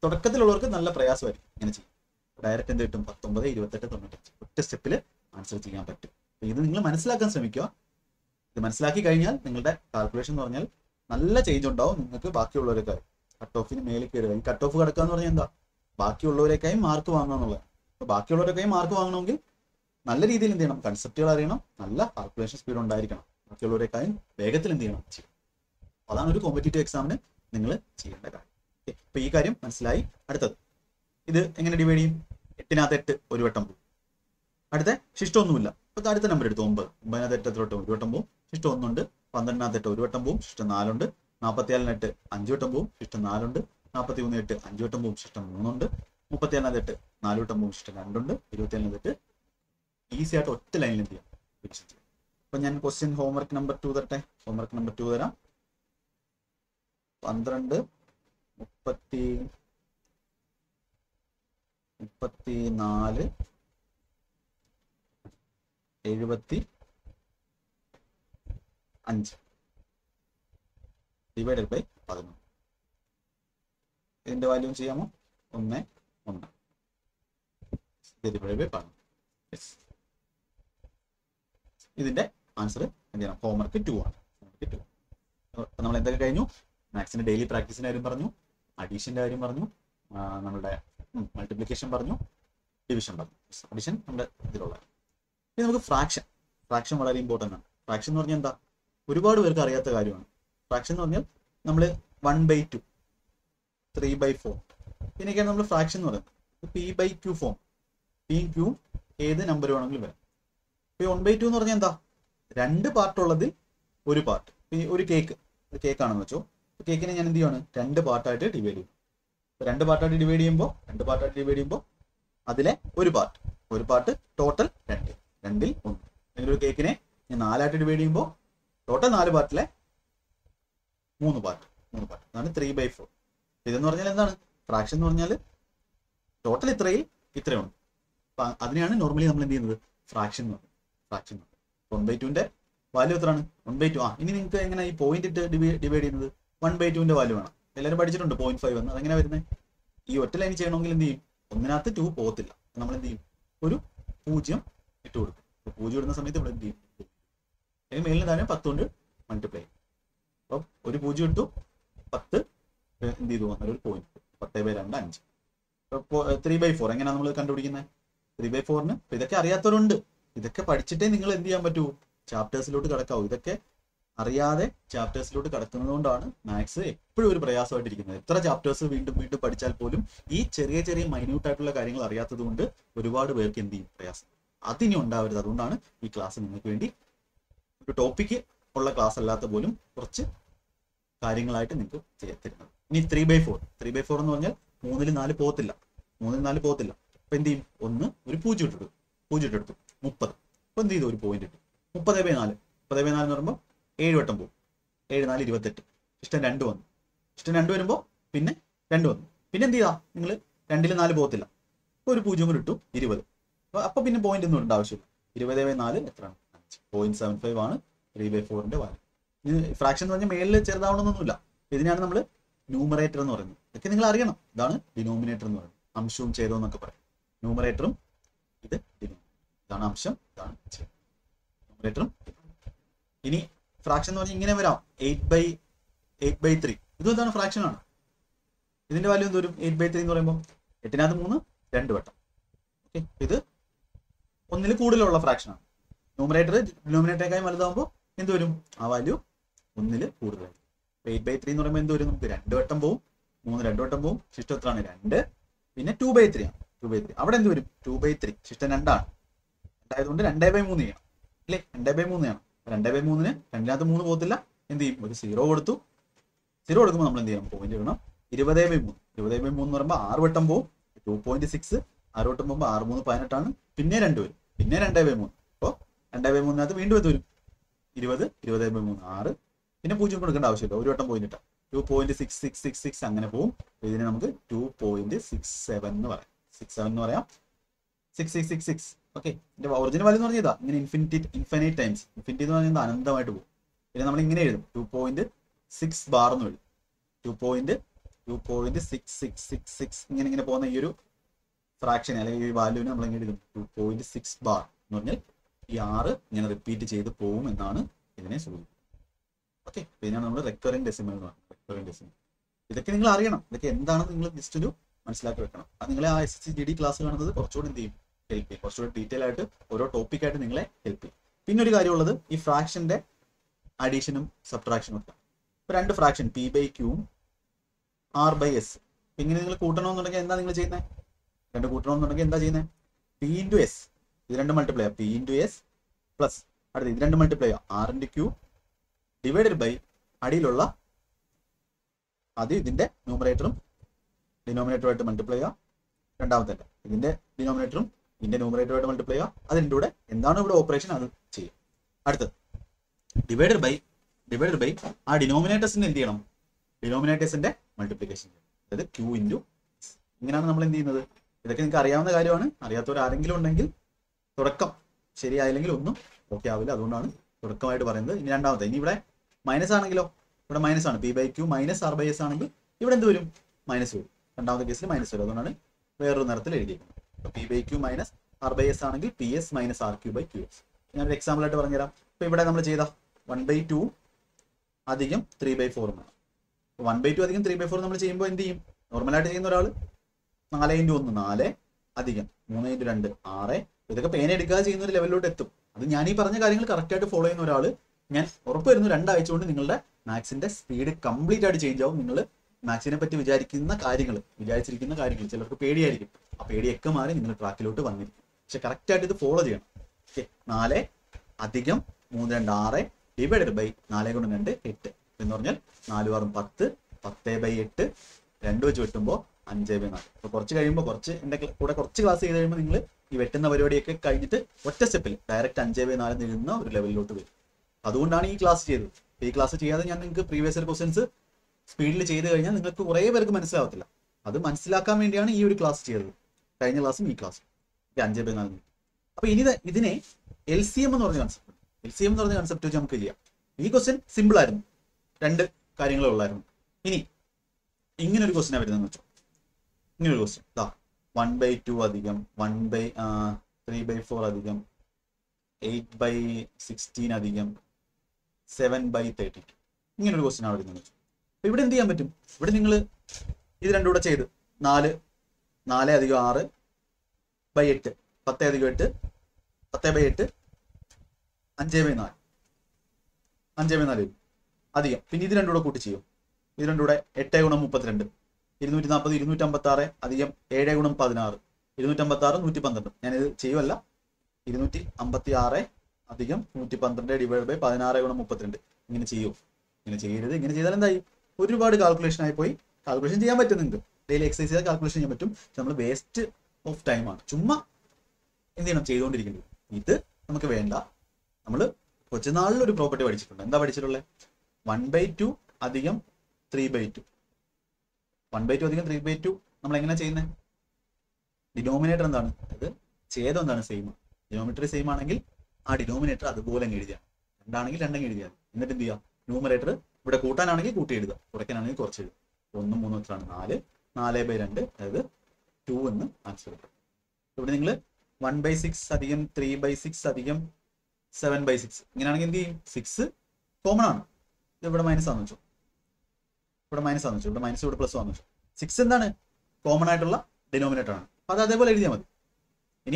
തുടക്കത്തിലുള്ളവർക്ക് നല്ല പ്രയാസമായിരിക്കും ഇങ്ങനെ ചെയ്യും ഡയറക്റ്റ് എന്ത് കിട്ടും പത്തൊമ്പത് ഇരുപത്തെട്ട് തൊണ്ണൂറ്റഞ്ച് ഒറ്റ സ്റ്റെപ്പിൽ ആൻസർ ചെയ്യാൻ പറ്റും അപ്പൊ ഇത് നിങ്ങൾ മനസ്സിലാക്കാൻ ശ്രമിക്കുക ഇത് മനസ്സിലാക്കി കഴിഞ്ഞാൽ നിങ്ങളുടെ കാൽക്കുലേഷൻ എന്ന് പറഞ്ഞാൽ നല്ല ചേഞ്ച് ഉണ്ടാവും നിങ്ങൾക്ക് ബാക്കിയുള്ളവരെക്കാൾ കട്ട് ഓഫിന് മേലെ കയറുക ഈ കട്ട് ഓഫ് കിടക്കുക എന്ന് പറഞ്ഞാൽ എന്താ ബാക്കിയുള്ളവരെക്കായും മാർക്ക് വാങ്ങുക എന്നുള്ളത് അപ്പൊ ബാക്കിയുള്ളവരെക്കായും മാർക്ക് വാങ്ങണമെങ്കിൽ നല്ല രീതിയിൽ എന്ത് ചെയ്യണം കൺസെപ്റ്റുകൾ അറിയണം നല്ല കാൽക്കുലേഷൻ സ്പീഡ് ഉണ്ടായിരിക്കണം ബാക്കിയുള്ളവരെക്കായും വേഗത്തിൽ എന്ത് ചെയ്യണം ചെയ്യണം അതാണ് ഒരു കോമ്പറ്റേറ്റീവ് എക്സാമിന് നിങ്ങൾ ചെയ്യേണ്ട കാര്യം Okay, അപ്പൊ ഈ കാര്യം മനസ്സിലായി അടുത്തത് ഇത് എങ്ങനെ ഡിവൈഡ് ചെയ്യും എട്ടിനകത്ത് എട്ട് ഒരു വട്ടം പോകും അടുത്ത ശിഷ്ടമൊന്നുമില്ല അപ്പൊ അടുത്ത നമ്പർ എടുത്തു ഒമ്പത് ഒമ്പതിനകത്ത് എട്ട് എത്ര വട്ടം ഒരു വട്ടം പോകും ശിഷ്ടം ഒന്നുണ്ട് പന്ത്രണ്ടിനകത്ത് എട്ട് ഒരു വട്ടം പോകും ശിഷ്ടം നാലുണ്ട് നാൽപ്പത്തിയാലിന് എട്ട് അഞ്ച് വട്ടം പോകും ശിഷ്ടം നാലുണ്ട് നാൽപ്പത്തി മൂന്ന് എട്ട് അഞ്ച് വട്ടം പോകും ശിഷ്ടം മൂന്നുണ്ട് മുപ്പത്തിയാലിനകത്ത് എട്ട് നാല് വട്ടം പോകും ശിഷ്ടം രണ്ടുണ്ട് ഇരുപത്തിയാലിനകത്ത് എട്ട് ഈസി ആയിട്ട് ഒറ്റ ലൈനിൽ എന്ത് ചെയ്യാം ഫിനിഷ് ചെയ്യാം അപ്പൊ ഞാൻ ക്വസ്റ്റ്യൻ ഹോംവർക്ക് നമ്പർ ടു തരട്ടെ ഹോംവർക്ക് നമ്പർ ടു തരാം പന്ത്രണ്ട് മുപ്പത്തി മുപ്പത്തി നാല് എഴുപത്തി അഞ്ച് ഡിവൈഡഡ് ബൈ പതിനൊന്ന് ഇതിന്റെ വാല്യൂ ചെയ്യാമോ ഒന്ന് ഒന്ന് ഡിവൈഡ് ബൈ പതിനൊന്ന് Yes. ഇതിന്റെ ആൻസർ എന്ത് ചെയ്യണം ഹോംവർക്ക് ടു ആണ് ഹോംവർക്ക് ടു നമ്മൾ എന്തൊക്കെ കഴിഞ്ഞു മാത്സിന്റെ ഡെയിലി പ്രാക്ടീസിന്റെ കാര്യം പറഞ്ഞു അഡീഷന്റെ കാര്യം പറഞ്ഞു ആ, നമ്മുടെ മൾട്ടിപ്ലിക്കേഷൻ പറഞ്ഞു ഡിവിഷൻ പറഞ്ഞു അഡീഷൻ നമ്മുടെ ഇതിലുള്ള ഇനി നമുക്ക് ഫ്രാക്ഷൻ ഫ്രാക്ഷൻ വളരെ ഇമ്പോർട്ടൻ്റ് ആണ് ഫ്രാക്ഷൻ എന്ന് പറഞ്ഞാൽ എന്താ ഒരുപാട് പേർക്ക് അറിയാത്ത കാര്യമാണ് ഫ്രാക്ഷൻ എന്ന് പറഞ്ഞാൽ നമ്മൾ one by two three by four ഇതിനൊക്കെയാണ് നമ്മൾ ഫ്രാക്ഷൻ എന്ന് പറയുന്നത് പി ബൈ ക്യൂ ഫോം പിയും ക്യൂവും ഏത് നമ്പർ വേണമെങ്കിലും വരാം ഇപ്പൊ വൺ ബൈ ടു എന്ന് പറഞ്ഞാൽ എന്താ രണ്ട് പാർട്ട് ഉള്ളതിൽ ഒരു പാർട്ട് ഒരു കേക്ക് ഒരു കേക്ക് ആണെന്ന് വെച്ചോ കേക്കിനെ ഞാൻ എന്ത് ചെയ്യാണ് രണ്ട് പാർട്ടായിട്ട് ഡിവൈഡ് ചെയ്യും ഇപ്പൊ രണ്ട് പാർട്ടായിട്ട് ഡിവൈഡ് ചെയ്യുമ്പോൾ രണ്ട് പാർട്ടായിട്ട് ഡിവൈഡ് ചെയ്യുമ്പോൾ അതിലെ ഒരു പാർട്ട് ഒരു പാർട്ട് ടോട്ടൽ രണ്ട് രണ്ടിൽ ഒന്ന് അല്ലെങ്കിൽ ഒരു കേക്കിനെ ഞാൻ നാലായിട്ട് ഡിവൈഡ് ചെയ്യുമ്പോൾ ടോട്ടൽ നാല് പാർട്ടിലെ മൂന്ന് പാർട്ട് മൂന്ന് പാർട്ട് അതാണ് ത്രീ ബൈ ഫോർ ഇതെന്ന് പറഞ്ഞാൽ എന്താണ് ഫ്രാക്ഷൻ എന്ന് പറഞ്ഞാൽ ടോട്ടൽ ഇത്രയിൽ ഇത്രയുണ്ട് അപ്പൊ അതിനെയാണ് നോർമലി നമ്മൾ എന്ത് ചെയ്യുന്നത് ഫ്രാക്ഷൻ എന്ന് പറയുന്നത് ഫ്രാക്ഷൻ വൺ ബൈ ടുവിന്റെ വാല്യൂ എത്രയാണ് വൺ ബൈ ടു ആ ഇനി നിങ്ങൾക്ക് എങ്ങനെ ഈ പോയിന്റ് ഇട്ട് ഡിവൈഡ് ചെയ്യുന്നത് വൺ ബൈ ടുവിന്റെ വാല്യൂ വേണം എല്ലാവരും പഠിച്ചിട്ടുണ്ട് പോയിന്റ് ഫൈവ് എന്ന് അതെങ്ങനെ വരുന്നത് ഈ ഒറ്റ ലൈൻ ചെയ്യണമെങ്കിൽ എന്ത് ചെയ്യും ഒന്നിനകത്ത് ടു പോകത്തില്ല അപ്പൊ നമ്മൾ എന്ത് ചെയ്യും ഒരു പൂജ്യം ഇട്ട് കൊടുക്കും അപ്പൊ പൂജ്യം ഇടുന്ന സമയത്ത് ഇവിടെ എന്ത് ചെയ്യും അല്ലെങ്കിൽ മേലിന് താഴെ പത്ത് കൊണ്ട് മൾട്ടിപ്ലൈ അപ്പൊ ഒരു പൂജ്യം ഇട്ടു പത്ത് എന്ത് ചെയ്തു വന്നാൽ ഒരു പോയിന്റ് പത്ത് ബൈ രണ്ട് അഞ്ച് ത്രീ ബൈ ഫോർ എങ്ങനെയാണ് നമ്മൾ കണ്ടുപിടിക്കുന്നത് ത്രീ ബൈ ഫോറിന് ഇതൊക്കെ അറിയാത്തവരുണ്ട് ഇതൊക്കെ പഠിച്ചിട്ടേ നിങ്ങൾ എന്ത് ചെയ്യാൻ പറ്റൂ ചാപ്റ്റേഴ്സിലോട്ട് കിടക്കാവൂ ഇതൊക്കെ അറിയാതെ ചാപ്റ്റേഴ്സിലോട്ട് കിടക്കുന്നത് കൊണ്ടാണ് മാത്സ് എപ്പോഴും ഒരു പ്രയാസമായിട്ടിരിക്കുന്നത് എത്ര ചാപ്റ്റേഴ്സ് വീണ്ടും വീണ്ടും പഠിച്ചാൽ പോലും ഈ ചെറിയ ചെറിയ മൈന്യൂട്ട് ആയിട്ടുള്ള കാര്യങ്ങൾ അറിയാത്തത് കൊണ്ട് ഒരുപാട് പേർക്ക് എന്ത് ചെയ്യും പ്രയാസം അതിനി ഉണ്ടാവരുത് അതുകൊണ്ടാണ് ഈ ക്ലാസ് നിങ്ങൾക്ക് വേണ്ടി ഒരു ടോപ്പിക്ക് ഉള്ള ക്ലാസ് അല്ലാത്ത പോലും കുറച്ച് കാര്യങ്ങളായിട്ട് നിങ്ങൾക്ക് ചെയ്യാൻ തരുന്നത് ഇനി three by four three by four എന്ന് പറഞ്ഞാൽ മൂന്നിൽ നാല് പോകത്തില്ല മൂന്നിൽ നാല് പോകത്തില്ല അപ്പൊ എന്ത് ചെയ്യും ഒന്ന് ഒരു പൂജ്യം ഇട്ടെടുത്തു പൂജ്യം ഇട്ടെടുത്തു മുപ്പത് അപ്പൊ എന്ത് ചെയ്തു ഒരു പോയിന്റ് ഇട്ടു മുപ്പത് ബൈ നാല് മുപ്പത് ബൈ നാല് എന്ന് പറയുമ്പോൾ ഏഴ് വട്ടം പോകും ഏഴ് നാല് ഇരുപത്തെട്ട് ഇഷ്ടം രണ്ട് വന്നു ഇഷ്ടം രണ്ട് വരുമ്പോൾ പിന്നെ രണ്ട് വന്നു പിന്നെ എന്ത് ചെയ്താ നിങ്ങൾ രണ്ടിൽ നാല് പോകത്തില്ല അപ്പൊ ഒരു പൂജ്യം കൂടി ഇട്ടു ഇരുപത് അപ്പൊ അപ്പൊ പിന്നെ പോയിന്റ് ഒന്നും ഇടേണ്ട ആവശ്യമില്ല ഇരുപത് ബൈ നാല് എത്രയാണ് അഞ്ച് പോയിന്റ് സെവൻ ഫൈവ് ആണ് ത്രീ ബൈ ഫോറിന്റെ വാല്യൂ ഇത് ഫ്രാക്ഷൻ എന്ന് പറഞ്ഞാൽ മേളിൽ ചെറുതാവണമെന്നൊന്നുമില്ല ഇതിനാണ് നമ്മൾ ന്യൂമറേറ്റർ എന്ന് പറയുന്നത് ഇതൊക്കെ നിങ്ങൾ അറിയണം ഇതാണ് ഡിനോമിനേറ്റർ എന്ന് പറയുന്നത് അംശവും ഛേദവും എന്നൊക്കെ പറയും ന്യൂമറേറ്ററും ഇത് ഡിനോമിനേറ്റർ ഇതാണ് അംശം ഇതാണ് ഛേദം ന്യൂമറേറ്ററും ഇനി ഫ്രാക്ഷൻ എന്ന് പറഞ്ഞാൽ ഇങ്ങനെ വരാം eight by eight by three ഇതും എന്താണ് ഫ്രാക്ഷൻ ആണ് ഇതിന്റെ വാല്യൂ എന്ത് വരും എയ്റ്റ് ബൈ ത്രീ എന്ന് പറയുമ്പോൾ എട്ടിനകത്ത് മൂന്ന് രണ്ട് വട്ടം ഓക്കെ ഇത് ഒന്നിൽ കൂടുതലുള്ള ഫ്രാക്ഷൻ ആണ് ന്യൂമറേറ്റർ ഡിനോമിനേറ്ററേക്കായി വലുതാകുമ്പോൾ എന്ത് വരും ആ വാല്യൂ ഒന്നിൽ കൂടുതലായി എയ്റ്റ് ബൈ ത്രീ എന്ന് പറയുമ്പോൾ എന്ത് വരും നമുക്ക് രണ്ട് വട്ടം പോവും മൂന്ന് രണ്ട് വട്ടം പോവും ശിഷ്ടം എത്രയാണ് രണ്ട് പിന്നെ ടു ബൈ ത്രീ ആണ് ടു ബൈ ത്രീ അവിടെ എന്ത് വരും ടു ബൈ ത്രീ ശിഷ്ടം രണ്ടാണ് രണ്ടായതുകൊണ്ട് രണ്ടേ ബൈ മൂന്ന് ചെയ്യണം അല്ലേ രണ്ടേ ബൈ മൂന്ന് ചെയ്യണം രണ്ടേ ബൈ മൂന്നിന് രണ്ടിനകത്ത് മൂന്ന് പോകത്തില്ല എന്ത് ചെയ്യും ഒരു സീറോ കൊടുത്തു സീറോ കൊടുക്കുമ്പോൾ നമ്മൾ എന്ത് ചെയ്യണം പോയിന്റ് ഇടണം ഇരുപതേ ബൈ മൂന്ന് ഇരുപതേ ബൈ മൂന്ന് എന്ന് പറയുമ്പോൾ ആറ് വട്ടം പോവും ടു പോയിന്റ് സിക്സ് ആറ് വട്ടം പോകുമ്പോൾ ആറ് മൂന്ന് പതിനെട്ടാണ് പിന്നെ രണ്ട് വരും പിന്നെ രണ്ടേ ബൈ മൂന്ന് അപ്പോൾ രണ്ടേ ബൈ മൂന്നിനകത്ത് വീണ്ടും ഇത് വരും ഇരുപത് ഇരുപത് ബൈ മൂന്ന് ആറ് പിന്നെ പൂജ്യം കൊടുക്കേണ്ട ആവശ്യമില്ല ഒരു വട്ടം പോയിന്റ് ഇട്ടാൽ two point six six six six അങ്ങനെ പോകും ഇതിനെ നമുക്ക് ടു പോയിന്റ് സിക്സ് സെവൻ എന്ന് പറയാം സിക്സ് സെവൻ എന്ന് പറയാം six six six six okay ഇതിന്റെ ഒറിജിനൽ വാല്യൂ എന്ന് പറഞ്ഞാൽ ഇതാ ഇങ്ങനെ ഇൻഫിനിറ്റി ഇൻഫിനൈറ്റ് ടൈംസ് ഇൻഫിനിറ്റി എന്ന് പറയുന്നത് അനന്തമായിട്ട് പോകും പിന്നെ നമ്മൾ ഇങ്ങനെ എഴുതും ടു പോയിന്റ് സിക്സ് ബാർ എന്ന് എഴുതും two point two point six six six six ഇങ്ങനെ ഇങ്ങനെ പോകുന്ന ഈ ഒരു ഫ്രാക്ഷൻ അല്ലെങ്കിൽ ഈ വാല്യൂവിന് നമ്മൾ എങ്ങനെ എഴുതും ടു പോയിന്റ് സിക്സ് ബാർ എന്ന് പറഞ്ഞാൽ ഈ ആറ് ഇങ്ങനെ റിപ്പീറ്റ് ചെയ്ത് പോകും എന്നാണ് ഇതിനെ സൂചിപ്പിക്കുന്നത് ഓക്കെ ഇതിനാണ് നമ്മൾ റെക്വറിംഗ് ഡെസിമൽ എന്ന് പറയുന്നത് റെക്വറിംഗ് ഡെസിമൽ ഇതൊക്കെ നിങ്ങൾ അറിയണം ഇതൊക്കെ എന്താണെന്ന് നിങ്ങൾ ജസ്റ്റ് ഒരു മനസ്സിലാക്കി വെക്കണം അത് നിങ്ങളെ ആ S S C G D class കാണുന്നത് കുറച്ചുകൂടി എന്ത് ചെയ്യും ഹെൽപ്പ് ചെയ്യും കുറച്ചുകൂടി ഡീറ്റെയിൽ ആയിട്ട് ഓരോ ടോപ്പിക്കായിട്ട് നിങ്ങളെ ഹെൽപ്പ് ചെയ്യും പിന്നെ ഒരു കാര്യമുള്ളത് ഈ ഫ്രാക്ഷന്റെ അഡീഷനും സബ്ട്രാക്ഷനും ഒക്കെ ഇപ്പൊ രണ്ട് ഫ്രാക്ഷൻ പി ബൈ ക്യൂവും ആർ ബൈ എസ് ഇങ്ങനെ നിങ്ങൾ കൂട്ടണമെന്നുണ്ടെങ്കിൽ എന്താ നിങ്ങൾ ചെയ്യുന്നത് രണ്ട് കൂട്ടണമെന്നുണ്ടെങ്കിൽ എന്താ ചെയ്യുന്നത് പി ഇൻറ്റു എസ് ഇത് രണ്ട് multiply P into S plus അടുത്ത് ഇത് രണ്ട് multiply R into Q divided by അടിയിലുള്ള ആദ്യം ഇതിന്റെ ന്യൂമറേറ്ററും ഡിനോമിനേറ്ററുമായിട്ട് മൾട്ടിപ്ലൈ ചെയ്യുക രണ്ടാമത്തെ ഇതിന്റെ ഡിനോമിനേറ്ററും ഇതിന്റെ ന്യൂമറേറ്ററുമായിട്ട് മൾട്ടിപ്ലൈ ചെയ്യുക അതിൻ്റെ കൂടെ എന്താണ് ഇവിടെ ഓപ്പറേഷൻ അത് ചെയ്യും അടുത്തത് ഡിവൈഡഡ് ബൈ ഡിവൈഡഡ് ബൈ ആ ഡിനോമിനേറ്റേഴ്സിന്റെ എന്ത് ചെയ്യണം ഡിനോമിനേറ്റേഴ്സിന്റെ മൾട്ടിപ്ലിക്കേഷൻ അതായത് ക്യൂ ഇൻറ്റു ഇങ്ങനെയാണ് നമ്മൾ എന്ത് ചെയ്യുന്നത് ഇതൊക്കെ നിങ്ങൾക്ക് അറിയാവുന്ന കാര്യമാണ് അറിയാത്തവർ ആരെങ്കിലും ഉണ്ടെങ്കിൽ തുടക്കം ശരിയായില്ലെങ്കിൽ ഒന്നും ഓക്കെ ആവില്ല അതുകൊണ്ടാണ് തുടക്കമായിട്ട് പറയുന്നത് ഇനി രണ്ടാമത്തെ ഇനി ഇവിടെ മൈനസ് ആണെങ്കിലോ ഇവിടെ മൈനസ് ആണ് P by Q minus R by S ആണെങ്കിൽ ഇവിടെ എന്ത് വരും മൈനസ് വരും രണ്ടാമത്തെ കേസിൽ മൈനസ് വരും അതുകൊണ്ടാണ് വേറൊരു നിറത്തിൽ എഴുതിയിരിക്കുന്നത് P by Q minus R by S ആണെങ്കിൽ P S minus R Q by Q S ഞാനൊരു എക്സാമ്പിൾ ആയിട്ട് പറഞ്ഞുതരാം ഇപ്പൊ ഇവിടെ നമ്മൾ ചെയ്ത വൺ ബൈ ടു അധികം ത്രീ ബൈ ഫോറും വേണം വൺ ബൈ ടു അധികം ത്രീ ബൈ ഫോർ നമ്മൾ ചെയ്യുമ്പോൾ എന്ത് ചെയ്യും നോർമലായിട്ട് ചെയ്യുന്ന ഒരാൾ നാല് ഇൻറ്റു ഒന്ന് നാല് അധികം മൂന്ന് ഇൻറ്റു രണ്ട് ആറ് ഇതൊക്കെ പേന എടുക്കാതെ ചെയ്യുന്ന ഒരു ലെവലിലോട്ട് എത്തും അത് ഞാൻ ഈ പറഞ്ഞ കാര്യങ്ങൾ കറക്റ്റ് ആയിട്ട് ഫോളോ ചെയ്യുന്ന ഒരാൾ ഞാൻ ഉറപ്പ് വരുന്നു രണ്ടാഴ്ച കൊണ്ട് നിങ്ങളുടെ മാത്സിന്റെ സ്പീഡ് കംപ്ലീറ്റ് ആയിട്ട് ചേഞ്ച് ആവും നിങ്ങൾ മാത്സിനെ പറ്റി വിചാരിക്കുന്ന കാര്യങ്ങൾ വിചാരിച്ചിരിക്കുന്ന കാര്യങ്ങൾ ചിലർക്ക് പേടിയായിരിക്കും ആ പേടിയൊക്കെ മാറി നിങ്ങൾ ട്രാക്കിലോട്ട് വന്നിരിക്കും പക്ഷെ കറക്റ്റ് ആയിട്ട് ഇത് ഫോളോ ചെയ്യണം ഓക്കെ നാല് അധികം മൂന്ന് രണ്ട് ആറ് ഡിവൈഡഡ് ബൈ നാല് കൊണ്ട് രണ്ട് എട്ട് എന്ന് പറഞ്ഞാൽ നാല് ആറും പത്ത് പത്ത് ബൈ എട്ട് രണ്ട് വെച്ച് വെട്ടുമ്പോൾ അഞ്ച് ബൈ നാല് അപ്പൊ കുറച്ച് കഴിയുമ്പോൾ കുറച്ച് എൻ്റെ കൂടെ കുറച്ച് ക്ലാസ് ചെയ്ത് കഴിയുമ്പോൾ നിങ്ങൾ ഈ വെട്ടുന്ന പരിപാടിയൊക്കെ കഴിഞ്ഞിട്ട് ഒറ്റ സ്റ്റെപ്പിൽ ഡയറക്റ്റ് അഞ്ച് ബൈ നാല് എഴുതുന്ന ഒരു ലെവലിലോട്ട് വരും അതുകൊണ്ടാണ് ഈ ക്ലാസ് ചെയ്തത് ഈ ക്ലാസ് ചെയ്യാതെ ഞാൻ നിങ്ങൾക്ക് പ്രീവിയസ് ഇയർ ക്വസ്റ്റൻസ് സ്പീഡിൽ ചെയ്ത് കഴിഞ്ഞാൽ നിങ്ങൾക്ക് കുറേ പേർക്ക് മനസ്സിലാവത്തില്ല അത് മനസ്സിലാക്കാൻ വേണ്ടിയാണ് ഈ ഒരു ക്ലാസ് ചെയ്തത് കഴിഞ്ഞ ക്ലാസ്സും ഈ ക്ലാസ്സും അഞ്ച് ബൈ നാല് അപ്പൊ ഇനി ഇത് ഇതിനെ എൽ സി എം എന്ന് പറഞ്ഞ കൺസെപ്റ്റ് എൽ സി എം എന്ന് പറഞ്ഞ കൺസെപ്റ്റ് വെച്ച് നമുക്ക് ചെയ്യാം ഈ ക്വസ്റ്റ്യൻ സിമ്പിൾ ആയിരുന്നു രണ്ട് കാര്യങ്ങളേ ഉള്ളായിരുന്നു ഇനി ഇങ്ങനെ ഒരു ക്വസ്റ്റ്യൻ വരുന്നതെന്ന് വെച്ചോ ഇങ്ങനെ ഒരു ക്വസ്റ്റ്യൻ ഇതാ വൺ ബൈ ടു അധികം one by three by four അധികം എയ്റ്റ് ബൈ സിക്സ്റ്റീൻ അധികം സെവൻ ബൈ തേർട്ടി ഇങ്ങനെ ഒരു ക്വസ്റ്റ്യൻ ആണ് വരുന്നത് വെച്ചോ അപ്പൊ ഇവിടെ എന്ത് ചെയ്യാൻ പറ്റും ഇവിടെ നിങ്ങൾ ഇത് രണ്ടും കൂടെ ചെയ്ത് നാല് നാല് അധികം ആറ് ബൈ എട്ട് പത്ത് അധികം എട്ട് പത്ത് ബൈ എട്ട് അഞ്ച് ബൈ നാല് അഞ്ച് ബൈ നാല് വരും അധികം പിന്നെ ഇത് രണ്ടും കൂടെ കൂട്ടി ചെയ്യും ഇത് രണ്ടും കൂടെ എട്ട് ഗുണം മുപ്പത്തിരണ്ട് ഇരുന്നൂറ്റി നാൽപ്പത് ഇരുന്നൂറ്റി അമ്പത്തി ആറ് അധികം ഏഴ് ഗുണം പതിനാറ് ഇരുന്നൂറ്റി അമ്പത്തി ആറ് നൂറ്റി പന്ത്രണ്ട് ഞാനിത് ചെയ്യുമല്ല ഇരുന്നൂറ്റി അമ്പത്തി ആറ് അധികം നൂറ്റി പന്ത്രണ്ട് ഡിവൈഡ് ബൈ പതിനാറ് ഗുണം മുപ്പത്തിരണ്ട് ഇങ്ങനെ ചെയ്യൂ ഇങ്ങനെ ചെയ്യരുത് ഇങ്ങനെ ചെയ്താൽ എന്തായി ഒരുപാട് കാൽക്കുലേഷൻ ആയി പോയി കാൽക്കുലേഷൻ ചെയ്യാൻ പറ്റും നിങ്ങൾക്ക് ഡെയിലി എക്സസൈസ് ചെയ്താൽ കാൽക്കുലേഷൻ ചെയ്യാൻ പറ്റും പക്ഷെ നമ്മൾ വേസ്റ്റ് ഓഫ് ടൈം ആണ് ചുമ്മാ എന്ത് ചെയ്യണം ചെയ്തുകൊണ്ടിരിക്കുന്നത് ഇത് നമുക്ക് വേണ്ട നമ്മൾ കൊച്ചുനാളിൽ ഒരു പ്രോപ്പർട്ടി പഠിച്ചിട്ടുണ്ട് എന്താ പഠിച്ചിട്ടുള്ളത് വൺ ബൈ ടു അധികം three by two one by two അധികം ത്രീ ബൈ ടു നമ്മൾ എങ്ങനെ ചെയ്യുന്നത് ഡിനോമിനേറ്റർ എന്താണ് അത് ഛേദം എന്താണ് സെയിം ഡിനോമിനേറ്റർ സെയിം ആണെങ്കിൽ ആ ഡിനോമിനേറ്റർ അതുപോലെ അങ്ങ് എഴുതിയാണ് രണ്ടാണെങ്കിൽ രണ്ടങ്ങ് എഴുതിയാൽ എന്നിട്ട് എന്ത് ചെയ്യാം ന്യൂമറേറ്റർ ഇവിടെ കൂട്ടാനാണെങ്കിൽ കൂട്ടി എഴുതുക കുറയ്ക്കാനാണെങ്കിൽ കുറച്ച് എഴുതുക ഒന്നും മൂന്നും എത്രയാണ് നാല് നാല് ബൈ രണ്ട് അതായത് ടു എന്ന് ആൻസർ കിട്ടും ഇവിടെ നിങ്ങൾ വൺ ബൈ സിക്സ് അധികം ത്രീ ബൈ സിക്സ് അധികം സെവൻ ബൈ സിക്സ് ഇങ്ങനെയാണെങ്കിൽ എന്ത് ചെയ്യും സിക്സ് കോമൺ ആണ് ഇത് ഇവിടെ മൈനസ് ആണെന്ന് വെച്ചു ഇവിടെ മൈനസ് ആണെന്ന് വെച്ചു ഇവിടെ മൈനസ് ഇവിടെ പ്ലസ് ആണെന്ന് വെച്ചു സിക്സ് എന്താണ് കോമൺ ആയിട്ടുള്ള ഡിനോമിനേറ്റർ ആണ് അപ്പൊ അത് അതേപോലെ എഴുതിയാൽ മതി ഇനി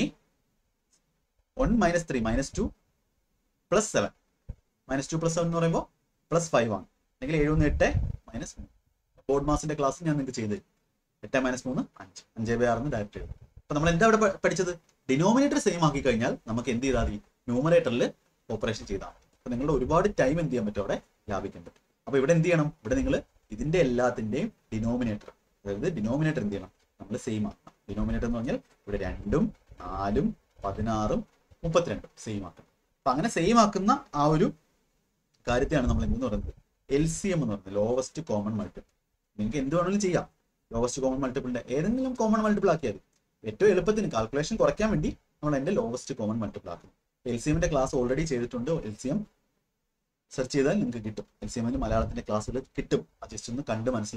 one minus three minus two plus seven minus two plus seven എന്ന് പറയുമ്പോൾ പ്ലസ് ഫൈവ് ആണ് അല്ലെങ്കിൽ ഏഴ് ഒന്ന് എട്ട് മൈനസ് മൂന്ന് ബോർഡ് മാസിന്റെ ക്ലാസ് ഞാൻ നിങ്ങൾക്ക് ചെയ്ത് തരും. എട്ട് മൈനസ് മൂന്ന് അഞ്ച് അഞ്ച് ബൈ ആറിന് ഡയറക്റ്റ് എഴുതും അപ്പൊ നമ്മൾ എന്താ ഇവിടെ പ- പഠിച്ചത് ഡിനോമിനേറ്റർ സെയിം ആക്കി കഴിഞ്ഞാൽ നമുക്ക് എന്ത് ചെയ്താൽ മതി ന്യൂമറേറ്ററിൽ ഓപ്പറേഷൻ ചെയ്താൽ മതി അപ്പൊ നിങ്ങളുടെ ഒരുപാട് ടൈം എന്ത് ചെയ്യാൻ പറ്റും അവിടെ ലാഭിക്കാൻ പറ്റും അപ്പൊ ഇവിടെ എന്ത് ചെയ്യണം ഇവിടെ നിങ്ങൾ ഇതിന്റെ എല്ലാത്തിന്റെയും ഡിനോമിനേറ്റർ അതായത് ഡിനോമിനേറ്റർ എന്ത് ചെയ്യണം നമ്മൾ സെയിം ആക്കണം ഡിനോമിനേറ്റർ എന്ന് പറഞ്ഞാൽ ഇവിടെ രണ്ടും നാലും പതിനാറും മുപ്പത്തിരണ്ടും സെയിം ആക്കണം അപ്പൊ അങ്ങനെ സെയിം ആക്കുന്ന ആ ഒരു കാര്യത്തെയാണ് നമ്മൾ എന്തെന്ന് പറയുന്നത് എൽ സി എം എന്ന് പറയുന്നത് ലോവസ്റ്റ് കോമൺ മൾട്ടിപ്പിൾ നിങ്ങൾക്ക് എന്ത് വേണമെങ്കിലും ചെയ്യാം ലോവസ്റ്റ് കോമൺ മൾട്ടിപ്പിളിന്റെ ഏതെങ്കിലും കോമൺ മൾട്ടിപ്പിൾ ആക്കിയാൽ മതി ഏറ്റവും എളുപ്പത്തിന് കാൽക്കുലേഷൻ കുറയ്ക്കാൻ വേണ്ടി നമ്മൾ അതിന്റെ ലോവസ്റ്റ് കോമൺ മൾട്ടിപ്പിൾ ആക്കും എൽ സി എമ്മിന്റെ ക്ലാസ് ഓൾറെഡി ചെയ്തിട്ടുണ്ട് എൽ സി എം സെർച്ച് ചെയ്താൽ നിങ്ങൾക്ക് കിട്ടും എൽ സി എമ്മിന്റെ മലയാളത്തിന്റെ ക്ലാസ്സുകൾ കിട്ടും അത് ജസ്റ്റ് ഒന്ന് കണ്ട് മനസ്സിലാക്കുക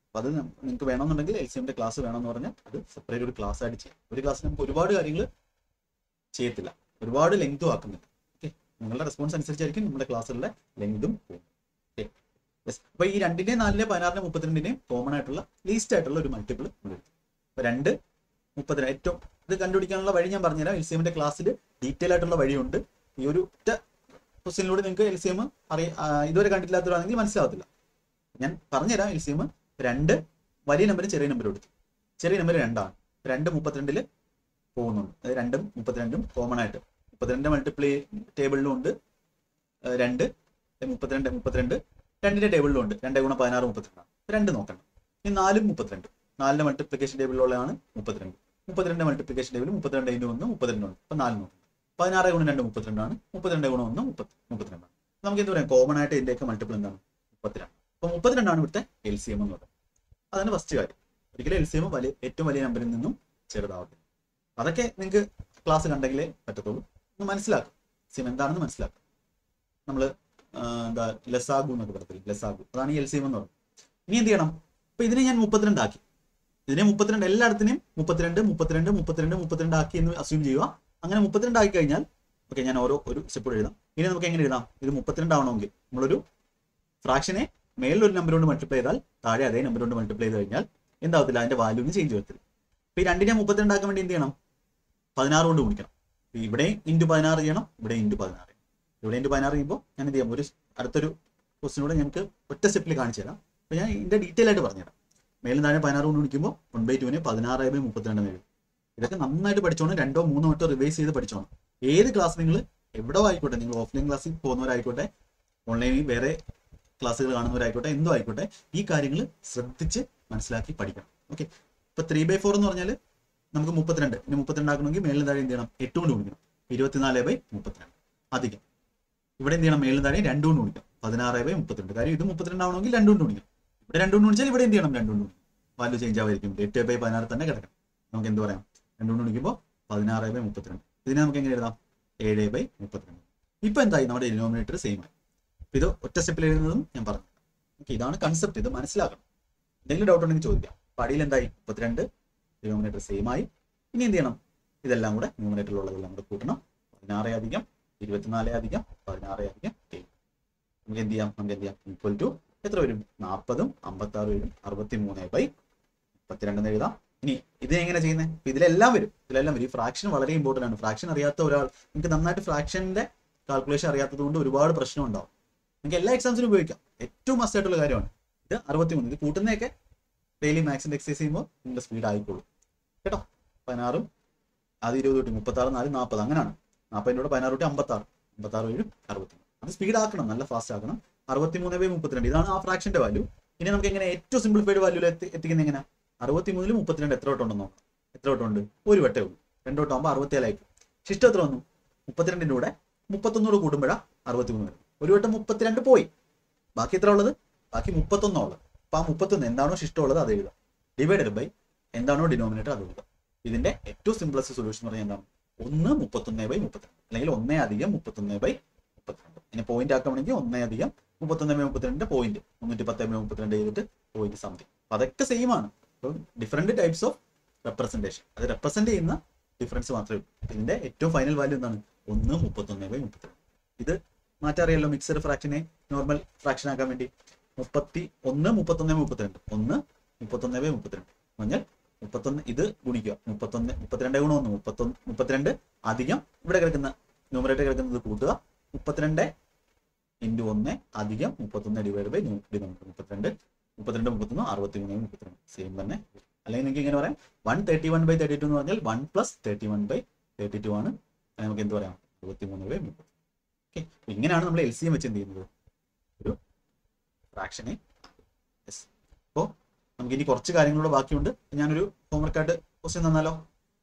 അപ്പൊ അത് നിങ്ങൾക്ക് വേണമെന്നുണ്ടെങ്കിൽ എൽ സി എമ്മിന്റെ ക്ലാസ് വേണമെന്ന് പറഞ്ഞാൽ അത് സെപ്പറേറ്റ് ഒരു ക്ലാസ് ആയിട്ട് ചെയ്യാം ഒരു ക്ലാസ്സിൽ നമുക്ക് ഒരുപാട് കാര്യങ്ങൾ ചെയ്യത്തില്ല ഒരുപാട് ലെങ്തും ആക്കുന്നില്ല ഓക്കെ നിങ്ങളുടെ റെസ്പോൺസ് അനുസരിച്ചായിരിക്കും നമ്മുടെ ക്ലാസ്സുകളുടെ ലെങ്തും പോകും ഓക്കെ യെസ് അപ്പൊ ഈ രണ്ടിന്റെ നാലിലെ പതിനാറിന്റെ മുപ്പത്തിരണ്ടിന്റെയും കോമൺ ആയിട്ടുള്ള ലീസ്റ്റ് ആയിട്ടുള്ള ഒരു മൾട്ടിപ്പിൾ അപ്പൊ രണ്ട് മുപ്പത്തിരണ്ട് ഏറ്റവും ഇത് കണ്ടുപിടിക്കാനുള്ള വഴി ഞാൻ പറഞ്ഞുതരാം എൽ സി എമ്മിന്റെ ക്ലാസ്സിൽ ഡീറ്റെയിൽ ആയിട്ടുള്ള വഴിയുണ്ട് ഈ ഒരു ഒറ്റ ക്വസ്റ്റ്യനിലൂടെ നിങ്ങൾക്ക് എൽ സി എം അറിയ ആ, ഇതുവരെ കണ്ടിട്ടില്ലാത്തവരാണെങ്കിൽ മനസ്സിലാവത്തില്ല ഞാൻ പറഞ്ഞുതരാം എൽ സി എം രണ്ട് വലിയ നമ്പർ ചെറിയ നമ്പർ എടുത്തു ചെറിയ നമ്പർ രണ്ടാണ് രണ്ട് മുപ്പത്തിരണ്ടില് പോകുന്നുണ്ട് അതായത് രണ്ടും മുപ്പത്തിരണ്ടും കോമൺ ആയിട്ട് മുപ്പത്തിരണ്ട് മൾട്ടിപ്ലൈ ടേബിളിലും ഉണ്ട് ആ, രണ്ട് മുപ്പത്തിരണ്ട് മുപ്പത്തിരണ്ട് രണ്ടിന്റെ ടേബിളിലും ഉണ്ട് രണ്ട് ഗുണം പതിനാറ് മുപ്പത്തിരണ്ടാണ് രണ്ട് നോക്കണം ഈ നാലും മുപ്പത്തിരണ്ട് നാലിന്റെ മൾട്ടിപ്ലിക്കേഷൻ ടേബിളിലുള്ളതാണ് മുപ്പത്തിരണ്ട് മുപ്പത്തിരണ്ട് മൾട്ടിപ്ലിക്കേഷൻ ടേബിൾ മുപ്പത്തിരണ്ട് ഇൻറ്റു ഒന്ന് മുപ്പത്തിരണ്ട് ഉണ്ട് അപ്പൊ നാല് നോക്കണം പതിനാറ് ഗുണം രണ്ട് മുപ്പത്തിരണ്ടാണ് മുപ്പത്തിരണ്ട് ഗുണം ഒന്ന് മുപ്പത്തി മുപ്പത്തിരണ്ടാണ് നമുക്ക് എന്ത് പറയാം കോമൺ ആയിട്ട് ഇതിന്റെയൊക്കെ മൾട്ടിപ്പിൾ എന്താണ് മുപ്പത്തിരണ്ട് അപ്പൊ മുപ്പത്തിരണ്ടാണ് ഇവിടുത്തെ എൽ സി എം എന്ന് പറയുന്നത് അതാണ് ഫസ്റ്റ് കാര്യം ഒരിക്കലും എൽ സി എം വലിയ ഏറ്റവും വലിയ നമ്പറിൽ നിന്നും ചെറുതാവട്ടെ അതൊക്കെ നിങ്ങൾക്ക് ക്ലാസ് കണ്ടെങ്കിലേ പറ്റത്തുള്ളൂ ഒന്ന് മനസ്സിലാക്കും സിം എന്താണെന്ന് മനസ്സിലാക്കും നമ്മൾ എന്താ ലസാഗു എന്നൊക്കെ പറയത്തില്ല ലസാഗു അതാണ് ഈ എൽ സി എം എന്ന് പറയുന്നത് ഇനി എന്ത് ചെയ്യണം അപ്പൊ ഇതിനെ ഞാൻ മുപ്പത്തിരണ്ട് ആക്കി ഇതിനെ മുപ്പത്തിരണ്ട് എല്ലായിടത്തിനെയും മുപ്പത്തിരണ്ട് മുപ്പത്തിരണ്ട് മുപ്പത്തിരണ്ട് മുപ്പത്തിരണ്ട് ആക്കി എന്ന് അസ്യൂം ചെയ്യുക അങ്ങനെ മുപ്പത്തിരണ്ട് ആക്കി കഴിഞ്ഞാൽ ഓക്കെ ഞാൻ ഓരോ ഒരു സ്റ്റെപ്പ് എഴുതാം ഇനി നമുക്ക് എങ്ങനെ എഴുതാം ഇത് മുപ്പത്തിരണ്ട് ആവണമെങ്കിൽ നമ്മളൊരു ഫ്രാക്ഷനെ മേളിലൊരു നമ്പർ കൊണ്ട് മൾട്ടിപ്ലൈ ചെയ്താൽ താഴെ അതേ നമ്പർ കൊണ്ട് മൾട്ടിപ്ലൈ ചെയ്ത് കഴിഞ്ഞാൽ എന്താവത്തില്ല അതിന്റെ വാല്യൂവിന് ചേഞ്ച് വരത്തില്ല അപ്പൊ ഈ രണ്ടിനെ മുപ്പത്തിരണ്ട് ആക്കാൻ വേണ്ടി എന്ത് ചെയ്യണം പതിനാറ് കൊണ്ട് ഗുണിക്കണം അപ്പൊ ഇവിടെ ഇൻറ്റു പതിനാറ് ചെയ്യണം ഇവിടെ ഇൻറ്റു പതിനാറ് ഇവിടെ ഇൻറ്റു പതിനാറ് ചെയ്യുമ്പോൾ ഞാൻ എന്ത് ചെയ്യാം ഒരു അടുത്തൊരു ക്വസ്റ്റിനൂടെ ഞങ്ങൾക്ക് ഒറ്റ സ്റ്റെപ്പിൽ കാണിച്ചു തരാം അപ്പൊ ഞാൻ ഇതിന്റെ ഡീറ്റെയിൽ ആയിട്ട് പറഞ്ഞുതരാം മേലും താഴെ പതിനാറ് കൊണ്ട് ഗുണിക്കുമ്പോൾ വൺ ബൈ ടുവിനെ പതിനാറ് ബൈ മുപ്പത്തിരണ്ട് എഴുതും ഇതൊക്കെ നന്നായിട്ട് പഠിച്ചോണം രണ്ടോ മൂന്നോ വട്ടോ റിവൈസ് ചെയ്ത് പഠിച്ചോണം ഏത് ക്ലാസ് നിങ്ങൾ എവിടെ ആയിക്കോട്ടെ നിങ്ങൾ ഓഫ്ലൈൻ ക്ലാസ്സിൽ പോകുന്നവരായിക്കോട്ടെ ഓൺലൈനിൽ വേറെ ക്ലാസ്സുകൾ കാണുന്നവരായിക്കോട്ടെ എന്തോ ആയിക്കോട്ടെ ഈ കാര്യങ്ങൾ ശ്രദ്ധിച്ച് മനസ്സിലാക്കി പഠിക്കണം ഓക്കെ ഇപ്പൊ ത്രീ ബൈ ഫോർ എന്ന് പറഞ്ഞാൽ നമുക്ക് മുപ്പത്തിരണ്ട് ഇനി മുപ്പത്തിരണ്ട് ആക്കണമെങ്കിൽ മേളിൽ താഴെ എന്ത് ചെയ്യണം എട്ട് കൊണ്ട് ഗുണിക്കണം ഇരുപത്തിനാല് ബൈ മുപ്പത്തിരണ്ട് അധികം ഇവിടെ എന്ത് ചെയ്യണം മേളിൽ താഴെ രണ്ട് കൊണ്ട് ഗുണിക്കണം പതിനാറ് ബൈ മുപ്പത്തിരണ്ട് കാര്യം ഇത് മുപ്പത്തിരണ്ട് ആവണമെങ്കിൽ രണ്ട് കൊണ്ട് ഗുണിക്കണം ഇവിടെ രണ്ട് കൊണ്ട് ഗുണിച്ചാൽ ഇവിടെ എന്ത് ചെയ്യണം രണ്ട് കൊണ്ട് ഗുണിക്കണം വാല്യൂ ചേഞ്ച് ആവായിരിക്കും എട്ട് ബൈ പതിനാറ് തന്നെ കിടക്കണം നമുക്ക് എന്ത് പറയാം രണ്ട് കൊണ്ട് ഗുണിക്കുമ്പോൾ പതിനാറ് ബൈ മുപ്പത്തിരണ്ട് ഇതിനെ നമുക്ക് എങ്ങനെ എഴുതാം ഏഴ് ബൈ മുപ്പത്തിരണ്ട് ഇപ്പൊ എന്തായി നമ്മുടെ ഡിനോമിനേറ്റർ സെയിം ആയി അപ്പൊ ഇത് ഒറ്റ സ്റ്റെപ്പിൽ എഴുതുന്നതും ഞാൻ പറഞ്ഞു ഓക്കെ ഇതാണ് കൺസെപ്റ്റ് ഇത് മനസ്സിലാക്കണം എന്തെങ്കിലും ഡൗട്ട് ഉണ്ടെങ്കിൽ ചോദിക്കാം അപ്പൊ അടിയിൽ എന്തായി മുപ്പത്തിരണ്ട് ഡിനോമിനേറ്റർ സെയിം ആയി ഇനി എന്ത് ചെയ്യണം ഇതെല്ലാം കൂടെ ന്യൂമിനേറ്ററിലുള്ളതെല്ലാം കൂടെ കൂട്ടണം പതിനാറ് അധികം ഇരുപത്തിനാല് അധികം പതിനാറ് അധികം ഏഴ് നമുക്ക് എന്ത് ചെയ്യാം നമുക്ക് എന്ത് ചെയ്യാം ഈക്വൽ ടു എത്ര വരും നാൽപ്പതും അമ്പത്തി ആറ് വരും അറുപത്തി മൂന്ന് ബൈ മുപ്പത്തിരണ്ടെന്ന് എഴുതാം ഇനി ഇത് എങ്ങനെ ചെയ്യുന്നത് ഇതിലെല്ലാം വരും ഇതിലെല്ലാം വരും ഈ ഫ്രാക്ഷൻ വളരെ ഇമ്പോർട്ടന്റ് ആണ് ഫ്രാക്ഷൻ അറിയാത്ത ഒരാൾ നിങ്ങൾക്ക് നന്നായിട്ട് ഫ്രാക്ഷന്റെ കാൽക്കുലേഷൻ അറിയാത്തത് കൊണ്ട് ഒരുപാട് പ്രശ്നം ഉണ്ടാവും നിങ്ങൾക്ക് എല്ലാ എക്സാംസിനും ഉപയോഗിക്കാം ഏറ്റവും മസ്റ്റ് ആയിട്ടുള്ള കാര്യമാണ് ഇത് അറുപത്തി മൂന്ന് ഇത് കൂട്ടുന്നതൊക്കെ ഡെയിലി മാത്സിന്റെ എക്സസൈസ് ചെയ്യുമ്പോൾ നിങ്ങളുടെ സ്പീഡ് ആയിക്കോളും കേട്ടോ പതിനാറും അത് ഇരുപത് തൊട്ട് മുപ്പത്തി ആറ് നാല് നാൽപ്പത് അങ്ങനെയാണ് നാൽപ്പതിൻ്റെ കൂടെ പതിനാറ് തൊട്ട് അമ്പത്തി ആറ് അമ്പത്തി ആറ് ഏഴും അറുപത്തി അത് സ്പീഡ് ആക്കണം നല്ല ഫാസ്റ്റ് ആക്കണം അറുപത്തി മൂന്ന് ബൈ മുപ്പത്തിരണ്ട് ഇതാണ് ആ ഫ്രാക്ഷന്റെ വാല്യൂ ഇനി നമുക്ക് എങ്ങനെ ഏറ്റവും സിംപ്ലിഫൈഡ് വാല്യൂല് എത്തി എത്തിക്കുന്നത് എങ്ങനെ അറുപത്തി മൂന്നിൽ മുപ്പത്തിരണ്ട് എത്ര വട്ടം ഉണ്ടെന്ന് നോക്കാം എത്ര വട്ടം ഉണ്ട് ഒരു വട്ടേ ഉള്ളൂ രണ്ട് വട്ടം ആകുമ്പോൾ അറുപത്തിയേഴായിരിക്കും ശിഷ്ടം എത്ര വന്നു മുപ്പത്തിരണ്ടിന്റെ കൂടെ മുപ്പത്തൊന്നൂടെ കൂടുമ്പോഴാ അറുപത്തി മൂന്ന് വരും ഒരു വട്ടം മുപ്പത്തിരണ്ട് പോയി ബാക്കി എത്ര ഉള്ളത് ബാക്കി മുപ്പത്തൊന്നാ ഉള്ളത് അപ്പൊ ആ മുപ്പത്തൊന്ന് എന്താണോ ശിഷ്ടമുള്ളത് അത് എഴുതാം ഡിവൈഡഡ് ബൈ എന്താണോ ഡിനോമിനേറ്റർ അത് എഴുതാം ഇതിന്റെ ഏറ്റവും സിംപ്ലസ്റ്റ് സൊല്യൂഷൻ എന്ന് പറഞ്ഞാൽ എന്താണ് ഒന്ന് മുപ്പത്തൊന്ന് ബൈ മുപ്പത്തിരണ്ട് അല്ലെങ്കിൽ ഒന്നേ അധികം മുപ്പത്തൊന്ന് ബൈ മുപ്പത്തിരണ്ട് ഇനി പോയിന്റ് ആക്കണമെങ്കിൽ ഒന്നേ അധികം മുപ്പത്തൊന്ന് ബൈ മുപ്പത്തിരണ്ട് പോയിന്റ് മുന്നൂറ്റി പത്ത് ബൈ മുപ്പത്തിരണ്ട് ചെയ്തിട്ട് പോയിന്റ് സംതിങ് അപ്പൊ അതൊക്കെ സെയിം ആണ് അപ്പം ഡിഫറെന്റ് ടൈപ്സ് ഓഫ് റെപ്രസെന്റേഷൻ അത് റെപ്രസെന്റ് ചെയ്യുന്ന ഡിഫറൻസ് മാത്രമേ ഉള്ളൂ ഇതിന്റെ ഏറ്റവും ഫൈനൽ വാല്യൂ എന്താണ് ഒന്ന് മുപ്പത്തൊന്ന് ബൈ മുപ്പത്തിരണ്ട് ഇത് മാറ്റാറിയല്ലോ മിക്സഡ് ഫ്രാക്ഷനെ നോർമൽ ഫ്രാക്ഷൻ ആക്കാൻ വേണ്ടി മുപ്പത്തി ഒന്ന് മുപ്പത്തൊന്ന് മുപ്പത്തിരണ്ട് ഒന്ന് മുപ്പത്തൊന്ന് ബൈ മുപ്പത്തിരണ്ട് എന്ന് പറഞ്ഞാൽ മുപ്പത്തൊന്ന് ഇത് ഗുണിക്കുക മുപ്പത്തൊന്ന് മുപ്പത്തിരണ്ട് ഗുണം ഒന്ന് മുപ്പത്തൊന്ന് മുപ്പത്തിരണ്ട് അധികം ഇവിടെ കിടക്കുന്ന ന്യൂമറേറ്റർ കിടക്കുന്നത് കൂട്ടുക മുപ്പത്തിരണ്ട് ഇൻറ്റു ഒന്ന് അധികം മുപ്പത്തൊന്ന് ഡിവൈഡ് ബൈ ഡിനോമിനേറ്റർ മുപ്പത്തിരണ്ട് മുപ്പത്തിരണ്ട് മുപ്പത്തൊന്ന് അറുപത്തി മൂന്ന് മുപ്പത്തിരണ്ട് സെയിം തന്നെ അല്ലെങ്കിൽ നിങ്ങൾക്ക് ഇങ്ങനെ പറയാം one thirty one by thirty two എന്ന് പറഞ്ഞാൽ one plus thirty one by thirty two ആണ് അത് നമുക്ക് എന്ത് പറയാം അറുപത്തി മൂന്ന് ബൈ മുപ്പത്തി ഓക്കെ ഇങ്ങനെയാണ് നമ്മൾ എൽ സി എം വെച്ച് എന്ത് ചെയ്യുന്നത് ഒരു ഫ്രാക്ഷനെ യെസ് അപ്പോൾ നമുക്ക് ഇനി കുറച്ച് കാര്യങ്ങളൂടെ ബാക്കിയുണ്ട് ഞാനൊരു ഹോംവർക്ക് ആയിട്ട് ക്വസ്റ്റ്യൻ തന്നാലോ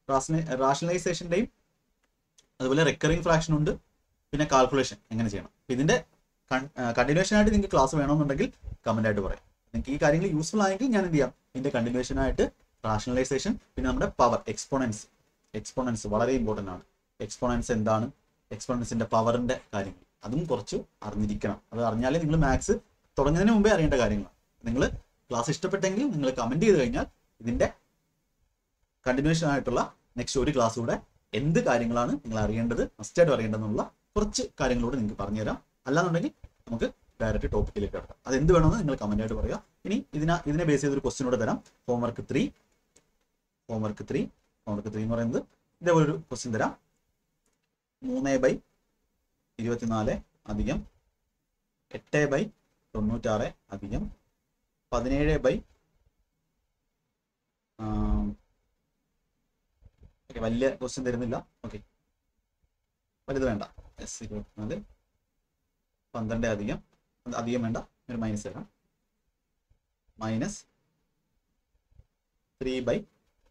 റാഷണലൈസേഷൻ്റെയും അതുപോലെ റെക്കറിങ് ഫ്രാക്ഷൻ ഉണ്ട് പിന്നെ കാൽക്കുലേഷൻ എങ്ങനെ ചെയ്യണം അപ്പൊ ഇതിന്റെ കണ്ടിന്യൂഷൻ ആയിട്ട് നിങ്ങൾക്ക് ക്ലാസ് വേണമെന്നുണ്ടെങ്കിൽ കമന്റ് ആയിട്ട് പറയാം നിങ്ങൾക്ക് ഈ കാര്യങ്ങൾ യൂസ്ഫുൾ ആയെങ്കിൽ ഞാൻ എന്ത് ചെയ്യാം ഇതിന്റെ കണ്ടിന്യൂഷൻ ആയിട്ട് റാഷണലൈസേഷൻ പിന്നെ നമ്മുടെ പവർ എക്സ്പോണൻസ് എക്സ്പോണൻസ് വളരെ ഇമ്പോർട്ടന്റ് ആണ് എക്സ്പോണൻസ് എന്താണ് എക്സ്പോണൻസിന്റെ പവറിന്റെ കാര്യങ്ങൾ അതും കുറച്ച് അറിഞ്ഞിരിക്കണം അത് അറിഞ്ഞാലേ നിങ്ങൾ മാത്സ് തുടങ്ങുന്നതിന് മുമ്പേ അറിയേണ്ട കാര്യങ്ങളാണ് നിങ്ങൾ ക്ലാസ് ഇഷ്ടപ്പെട്ടെങ്കിൽ നിങ്ങൾ കമന്റ് ചെയ്ത് കഴിഞ്ഞാൽ ഇതിന്റെ കണ്ടിന്യൂഷൻ ആയിട്ടുള്ള നെക്സ്റ്റ് ഒരു ക്ലാസ് കൂടെ എന്ത് കാര്യങ്ങളാണ് നിങ്ങൾ അറിയേണ്ടത് മസ്റ്റായിട്ട് അറിയേണ്ടതെന്നുള്ള കുറച്ച് കാര്യങ്ങളോട് നിങ്ങൾക്ക് പറഞ്ഞുതരാം അല്ലാന്നുണ്ടെങ്കിൽ നമുക്ക് ഡയറക്റ്റ് ടോപ്പിക്കിലേക്ക് കിടക്കാം അത് എന്ത് വേണമെന്ന് നിങ്ങൾ കമന്റ് ആയിട്ട് പറയുക ഇനി ഇതിനെ ഇതിനെ ബേസ് ചെയ്തൊരു ക്വസ്റ്റ്യൻ കൂടെ തരാം homework three homework three homework three എന്ന് പറയുന്നത് ഇതേപോലെ ഒരു ക്വസ്റ്റ്യൻ തരാം മൂന്ന് ബൈ ഇരുപത്തിനാല് അധികം എട്ട് ബൈ തൊണ്ണൂറ്റാറ് അധികം പതിനേഴ് ബൈ ഓക്കെ വലിയ ക്വസ്റ്റ്യൻ തരുന്നില്ല ഓക്കെ വലുത് വേണ്ട എസ് ഇരുപത്തിനാല് പന്ത്രണ്ട് അധികം അത് അധികം വേണ്ട ഒരു മൈനസ് തരാം minus three by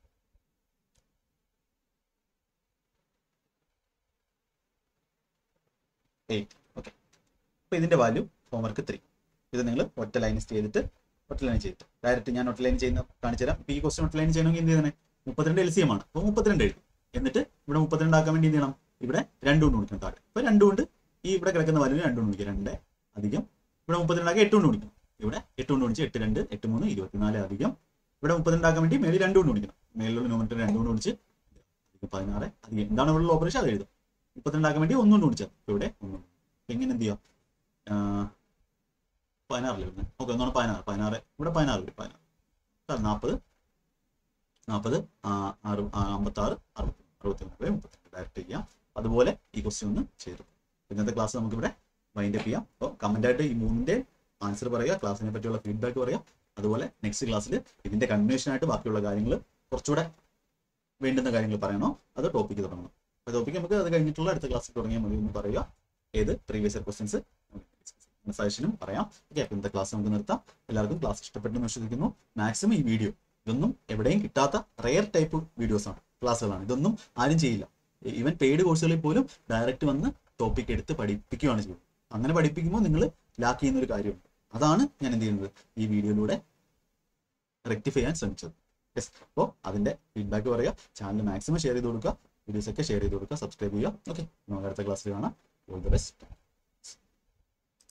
eight okay അപ്പൊ ഇതിന്റെ വാല്യൂ ഹോംവർക്ക് ത്രീ ഇത് നിങ്ങൾ ഒറ്റ ലൈൻ ചെയ്തിട്ട് ഒറ്റ ലൈൻ ചെയ്തിട്ട് ഡയറക്റ്റ് ഞാൻ ഒറ്റ ലൈൻ ചെയ്യുന്ന കാണിച്ചു തരാം ഇപ്പൊ ഈ ക്വസ്റ്റൻ ഒറ്റ ലൈൻ ചെയ്യണമെങ്കിൽ എന്ത് ചെയ്യണേ മുപ്പത്തിരണ്ട് എൽ സി എം ആണ് അപ്പോൾ മുപ്പത്തിരണ്ട് എഴുതി എന്നിട്ട് ഇവിടെ മുപ്പത്തിരണ്ട് ആക്കാൻ വേണ്ടി എന്ത് ചെയ്യണം ഇവിടെ രണ്ട് കൊണ്ട് ഗുണിക്കണം താഴെ ഇപ്പൊ രണ്ട് കൊണ്ട് ഈ ഇവിടെ കിടക്കുന്ന വാല്യൂ രണ്ട് കൊണ്ട് ഗുണിക്കുക രണ്ട് അധികം ഇവിടെ മുപ്പത്തിരണ്ട് ആക്കി എട്ട് കൊണ്ട് ഗുണിക്കണം ഇവിടെ എട്ട് കൊണ്ട് ഗുണിച്ച് എട്ട് രണ്ട് എട്ട് മൂന്ന് ഇരുപത്തിനാല് അധികം ഇവിടെ മുപ്പത്തിരണ്ട് ആക്കാൻ വേണ്ടി മേളിൽ രണ്ട് കൊണ്ട് ഗുണിക്കണം മേളിലുള്ള നോമിനേറ്റർ രണ്ട് കൊണ്ട് ഗുണിച്ച് പതിനാറ് അധികം എന്താണ് ഇവിടെ ഓപ്പറേഷൻ അത് എഴുതും മുപ്പത്തിരണ്ട് ആക്കാൻ വേണ്ടി ഒന്നുകൊണ്ട് ഗുണിച്ചാൽ ഇവിടെ ഒന്നും എങ്ങനെ എന്ത് ചെയ്യാം പതിനാറില് വരുന്നത് ഓക്കെ ഒന്നാണ് പതിനാറ് പതിനാറ് ഇവിടെ പതിനാറ് വരും പതിനാറ് നാൽപ്പത് നാൽപ്പത് ആറ് അമ്പത്തി ആറ് അറുപത്തി അറുപത്തി ഒന്ന് മുപ്പത്തി ഡയറക്റ്റ് ചെയ്യാം അതുപോലെ ഈ ക്വസ്റ്റ്യൻ ഒന്ന് ചെയ്തു ഇന്നത്തെ ക്ലാസ് നമുക്ക് ഇവിടെ വൈൻഡ് അപ്പ് ചെയ്യാം അപ്പോൾ കമന്റ് ആയിട്ട് ഈ മൂന്നിന്റെ ആൻസർ പറയുക ക്ലാസ്സിനെ പറ്റിയുള്ള ഫീഡ്ബാക്ക് പറയാം അതുപോലെ നെക്സ്റ്റ് ക്ലാസ്സിൽ ഇതിന്റെ കണ്ടിന്യൂഷൻ ആയിട്ട് ബാക്കിയുള്ള കാര്യങ്ങൾ കുറച്ചുകൂടെ വേണ്ടുന്ന കാര്യങ്ങൾ പറയണോ അത് ടോപ്പിക്ക് തുടങ്ങണം അപ്പോൾ ടോപ്പിക്ക് നമുക്ക് അത് കഴിഞ്ഞിട്ടുള്ള അടുത്ത ക്ലാസ്സിൽ തുടങ്ങിയാൽ മതി എന്ന് പറയുക ഏത് പ്രീവിയസ് ഇയർ ക്വസ്റ്റ്യൻസ് സജഷനും പറയാം ഓക്കെ അപ്പോൾ ഇന്നത്തെ ക്ലാസ് നമുക്ക് നിർത്താം എല്ലാവർക്കും ക്ലാസ് ഇഷ്ടപ്പെട്ടെന്ന് വിശ്വസിക്കുന്നു മാക്സിമം ഈ വീഡിയോ ഇതൊന്നും എവിടെയും കിട്ടാത്ത റെയർ ടൈപ്പ് വീഡിയോസ് ആണ് ക്ലാസ്സുകളാണ് ഇതൊന്നും ആരും ചെയ്യില്ല ഈവൻ പെയ്ഡ് കോഴ്സുകളിൽ പോലും ഡയറക്റ്റ് വന്ന് ടോപ്പിക് എടുത്ത് പഠിപ്പിക്കുകയാണ് ചെയ്യുന്നത് അങ്ങനെ പഠിപ്പിക്കുമ്പോൾ നിങ്ങൾ ലാക്ക് ചെയ്യുന്ന ഒരു കാര്യമുണ്ട് അതാണ് ഞാൻ എന്ത് ചെയ്യുന്നത് ഈ വീഡിയോയിലൂടെ റെക്ടിഫൈ ചെയ്യാൻ ശ്രമിച്ചത് യെസ് അപ്പോൾ അതിന്റെ ഫീഡ്ബാക്ക് പറയുക ചാനൽ മാക്സിമം ഷെയർ ചെയ്ത് കൊടുക്കുക വീഡിയോസ് ഒക്കെ ഷെയർ ചെയ്ത് കൊടുക്കുക സബ്സ്ക്രൈബ് ചെയ്യുക ഓക്കെ നമുക്ക് അടുത്ത ക്ലാസ്സിൽ കാണാം ഓൾ ദ ബെസ്റ്റ്